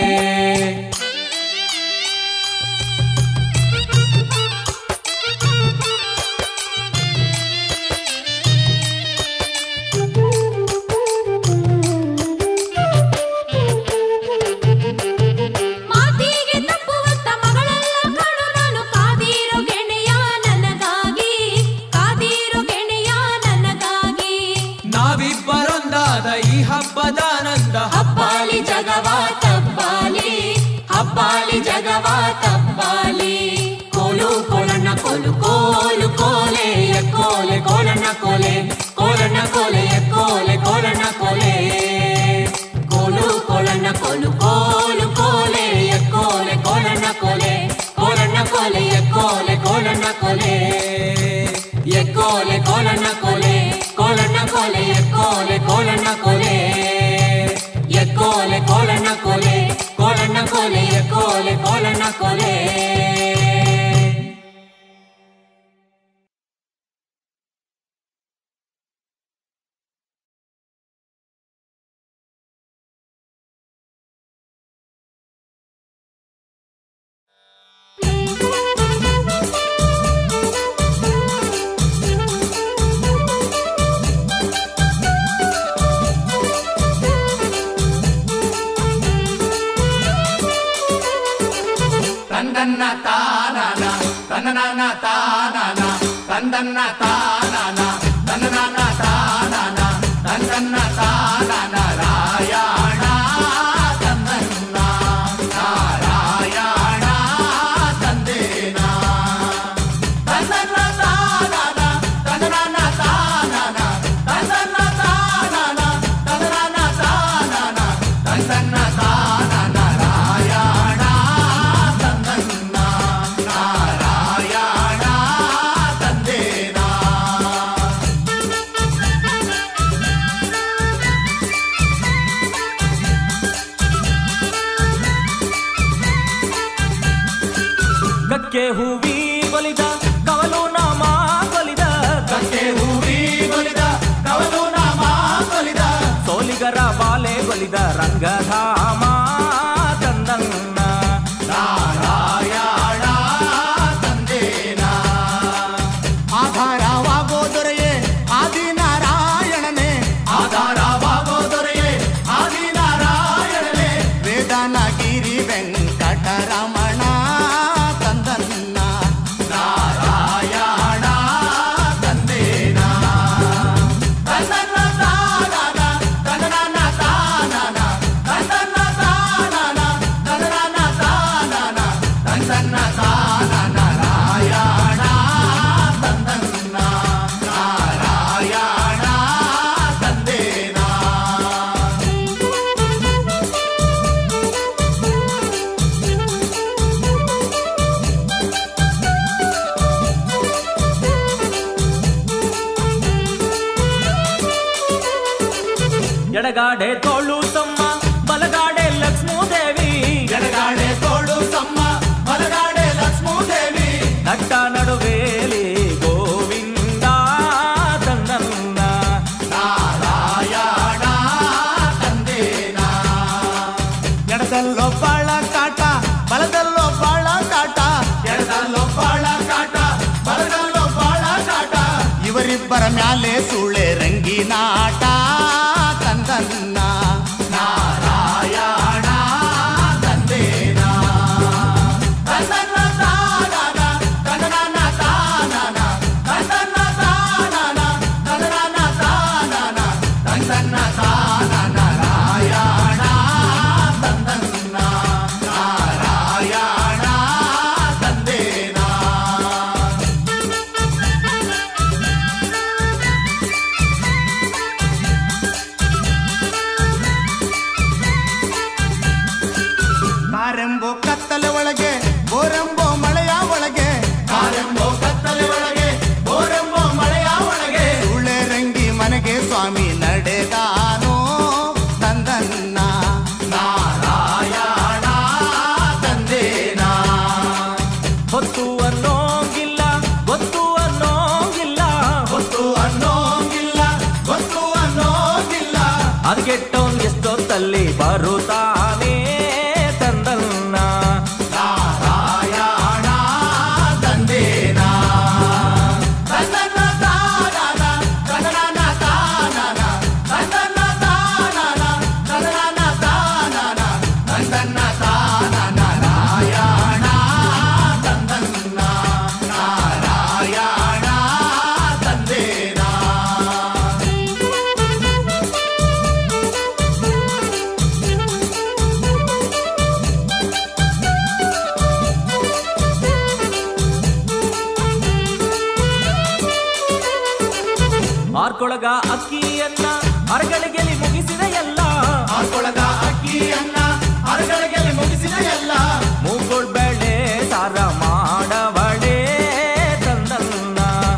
ಮಾತಿಗೆ ತಪ್ಪುವಂತ ಮಗಳೆಲ್ಲ ಕಾಣು ನಾನು ಕಾದಿರೋ ಗೆಣೆಯ ನನಗಾಗಿ ಕಾದಿರೋ ಗೆಣೆಯ ನನಗಾಗಿ ನಾವಿಬ್ಬರೊಂದಾದ ಈ ಹಬ್ಬದಾನಂದ ಹಬ್ಬಾಲಿ ಜಗವ ತಬ್ಬಾಲಿ ಹಬ್ಬಾಲಿ ಜಗವ ತಬ್ಬಾಲಿ ಕೋಲು ಕೋಲಣ್ಣ ಕೋಲು ಕೋಲು ಕೋಲೆ ಎಕ್ಕೋಲೆ ಕೋಲಣ್ಣ ಕೋಲೆ ಕೋಲಣ್ಣ ಕೋಲೆ ಎಕ್ಕೋಲೆ ಕೋಲಣ್ಣ ಕೋಲೆ ಕೋಲು ಕೋಲಣ್ಣ ಕೋಲು ಕೋಲು ಕೋಲೆ ಎಕ್ಕೋಲೆ ಕೋಲಣ್ಣ ಕೋಲೆ ಕೋಲಣ್ಣ ಕೋಲೆ ಎಕ್ಕೋಲೆ ಕೋಲಣ್ಣ ಕೋಲೆ ಎಕ್ಕೋಲೆ ಕೋಲಣ್ಣ ಕೋಲೆ ಕೋಲಣ್ಣ ಕೋಲೆ ಎಕ್ಕೋಲೆ ಕೋಲಣ್ಣ ಕೋಲೆ ಎಕ್ಕೋಲೆ ಕೋಲಣ್ಣ ಕೋಲೆ ಕೋಲಣ್ಣ ಕೋಲೆ ಎಕ್ಕೋಲೆ ಕೋಲಣ್ಣ ಕೋಲೆ ತಂದನ್ನ ತಾನನ ತನ್ನನ ತಾನನ ತಂದನ್ನ ತಾನನ ತನ್ನನ ತಾನನ ತಂದನ್ನ ತಾನನ ರಾಯಣ ಗಕ್ಕೆ ಹೂವಿ ಬಲಿದ ಕವಲು ನಾಮ ಕೊಲಿದ ಗಕ್ಕೆ ಹೂವಿ ಬಲಿದ ಕವಲು ನಾಮ ಕೊಲಿದ ಸೋಲಿಗರ ಬಾಲೆ ಬಲಿದ ರಂಗಧಾಮ ತಂದನ್ನ ನಾರಾಯಣ ತಂದೇನ ಆಧಾರವಾಗೋ ದೊರೆಯೇ ಆದಿನಾರಾಯಣನೇ ಆಧಾರವಾಗೋ ದೊರೆಯೇ ಆದಿನಾರಾಯಣನೇ ವೇದನಗಿರಿ ವೆಂಕಟರಮಣ ತಂದನ್ನ ನಾರಾಯಣ ತಂದೇನ ತನ್ನನ್ನ ತಾನನ ತನ್ನನ್ನ ತಾನನ ತನ್ನನ್ನ ತಾನನ ತನ್ನನ್ನ ತಾನನ ತನ್ನನ್ನ ತಾನನ ನಾರಾಯಣ ತಂದನ್ನ ನಾರಾಯಣ ತಂದೇನ ಎಡಗಾಡೆ ತೋಳು ತಮ್ಮ ಬಲಗಾಡೆ ಲಕ್ಷ್ಮೂದೇವಿ ಎಡಗಾಡೆ ತೋಳು ತಮ್ಮ ಬಲಗಾಡೆ ಲಕ್ಷ್ಮೂದೇವಿ ನಟ್ಟ ನಡುವೇಲಿ ಗೋವಿಂದ ತಂದನ್ನ ನಾರಾಯಣ ತಂದೇನ ಎಡದಲ್ಲೊಬ್ಬಳ ಕಾಟ ಬಲದಲ್ಲೊಬ್ಬಳ ಕಾಟ ಎಡದಲ್ಲೊಬ್ಬಳ ಕಾಟ ಬಲದಲ್ಲೊಬ್ಬಳ ಕಾಟ ಇವರಿಬ್ಬರ ಮ್ಯಾಲೆ ಸುಳೆ ರಂಗಿನಾಟ ತಂದನ್ನ ನಾರಾಯಣ ತಂದೇನ ತನ್ನನ್ನ ತಾನನ ತನ್ನನ್ನ ತಾನನ ತನ್ನನ್ನ ತಾನನ ತನ್ನನ್ನ ತಾನನ ತನ್ನನ್ನ ತಾನನ ನಾರಾಯಣ ತಂದನ್ನ ನಾರಾಯಣ ತಂದೇನ ಕಾರೆಂಬೋ ಕತ್ತಲೆ ಒಳಗೆ ಬೋರೆಂಬೋ ಮಳೆಯ ಒಳಗೆ ಕಾರೆಂಬೋ ಕತ್ತಲೆ ಒಳಗೆ ಬೋರೆಂಬೋ ಮಳೆಯ ಒಳಗೆ ಸುಳೆ ರಂಗಿ ಮನೆಗೆ ಸ್ವಾಮಿ ನಡೆದಾನೋ ತಂದನ್ನ ನಾರಾಯಣ ತಂದೇನ ಹೊತ್ತು ಅನ್ನೋಂಗಿಲ್ಲ ಗೊತ್ತು ಅನ್ನೋಂಗಿಲ್ಲ ಗೊತ್ತು ಅನ್ನೋಂಗಿಲ್ಲ ಗೊತ್ತು ಅನ್ನೋಂಗಿಲ್ಲ ಅದ್ಗೆಟ್ಟವನ್ ಎಷ್ಟೊತ್ತಲ್ಲಿ ಬರುತ್ತಾನೆ ತಂದನ್ನ ನಾರಾಯಣ ತಂದೇನ ತನ್ನನ್ನ ತಾನನ ತನ್ನನ್ನ ತಾನನ ತನ್ನನ್ನ ತಾನನ ತನ್ನನ್ನ ತಾನನ ತನ್ನನ್ನ ತಾನನ ನಾರಾಯಣ ತಂದನ್ನ ನಾರಾಯಣ ತಂದೇನ ಆರ್ಕೊಳಗ ಅಕ್ಕಿಯನ್ನ ಅರಗಳಿಗೆಲಿ ಮುಗಿಸಿದ ಎಲ್ಲ ಆರ್ಕೊಳಗ ಅಕ್ಕಿಯನ್ನ ಅರಗಳಿಗೆ ಮುಗಿಸಿದ ಎಲ್ಲ ಮೂಗೋಳ್ ಬೆಳೆ ಸಾರ ಮಾಡವಳೆ ತಂದನ್ನ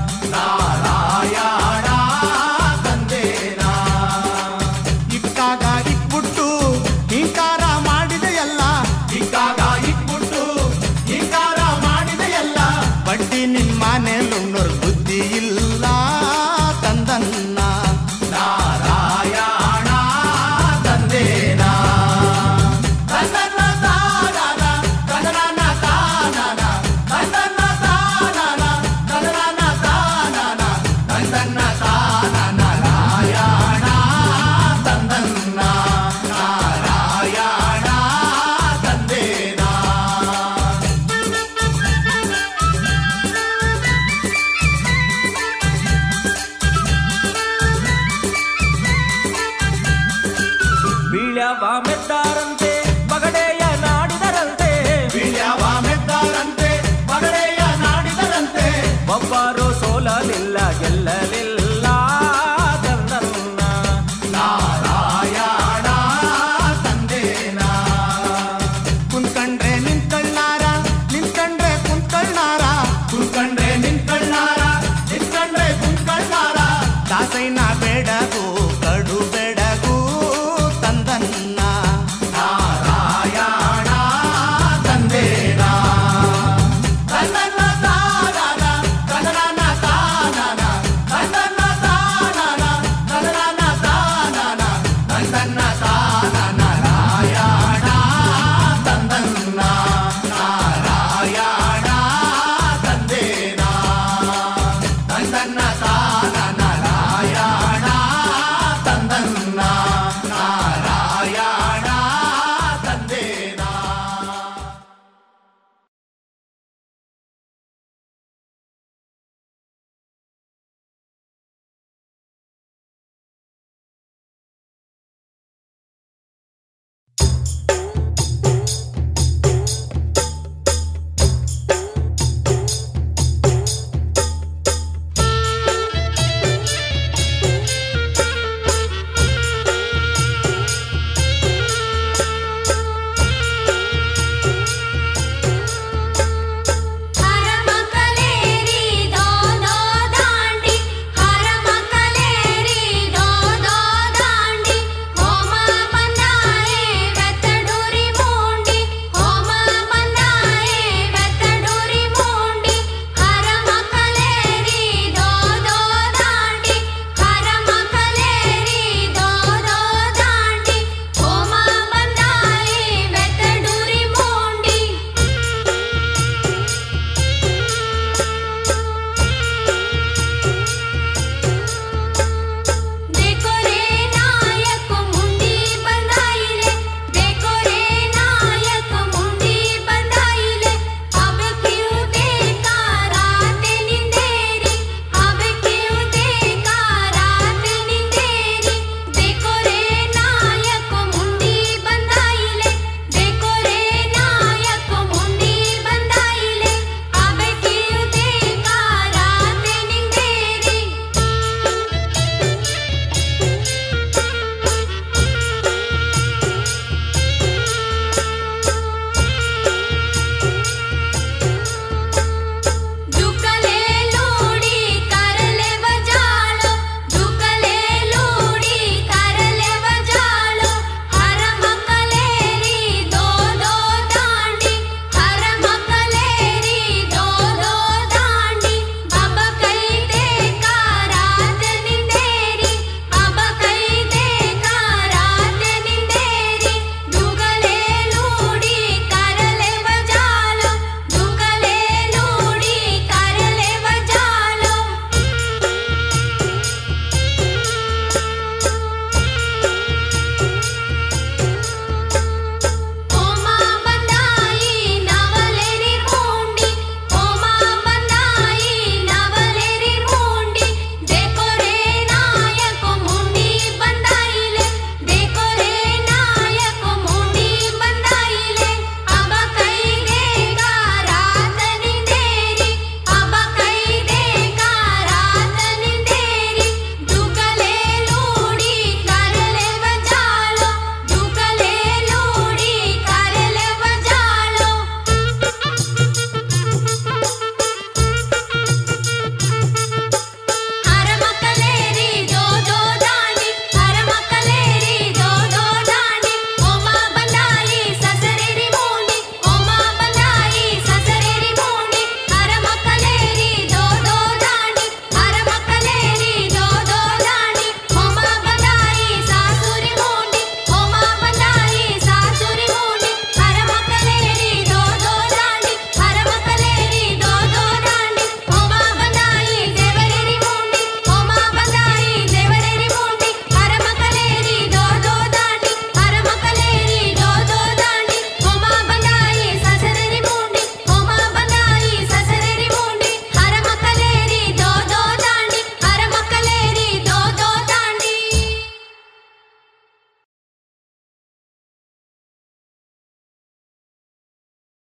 ನಾರಾಯಣ ತಂದೇನ ಇಕ್ಕಾಗ ಇಕ್ಬಿಟ್ಟು ಹಿಂಕಾರ ಮಾಡಿದೆಯಲ್ಲ ಇಕ್ಕಾಗ ಇಕ್ಬಿಟ್ಟು ಹಿಂಕಾರ ಮಾಡಿದ ಎಲ್ಲ ಬಡ್ಡಿ ನಿಮ್ಮನೆಲುಣ್ಣೋರ್ ಬುದ್ಧಿ ಇಲ್ಲ ತಂದನ್ನ ನಾರಾಯಣ ತಂದೇನ ತನ್ನನ್ನ ತಾನನ ತನ್ನನ್ನ ತಾನನ ತನ್ನನ್ನ ತಾನನ ತನ್ನನ್ನ ತಾನನ ತನ್ನನ್ನ ತಾನನ ನಾರಾಯಣ ತಂದನ್ನ ನಾರಾಯಣ ತಂದೇನ ಬೀಳ್ಯವ ಮೆದ್ದಾರಂತ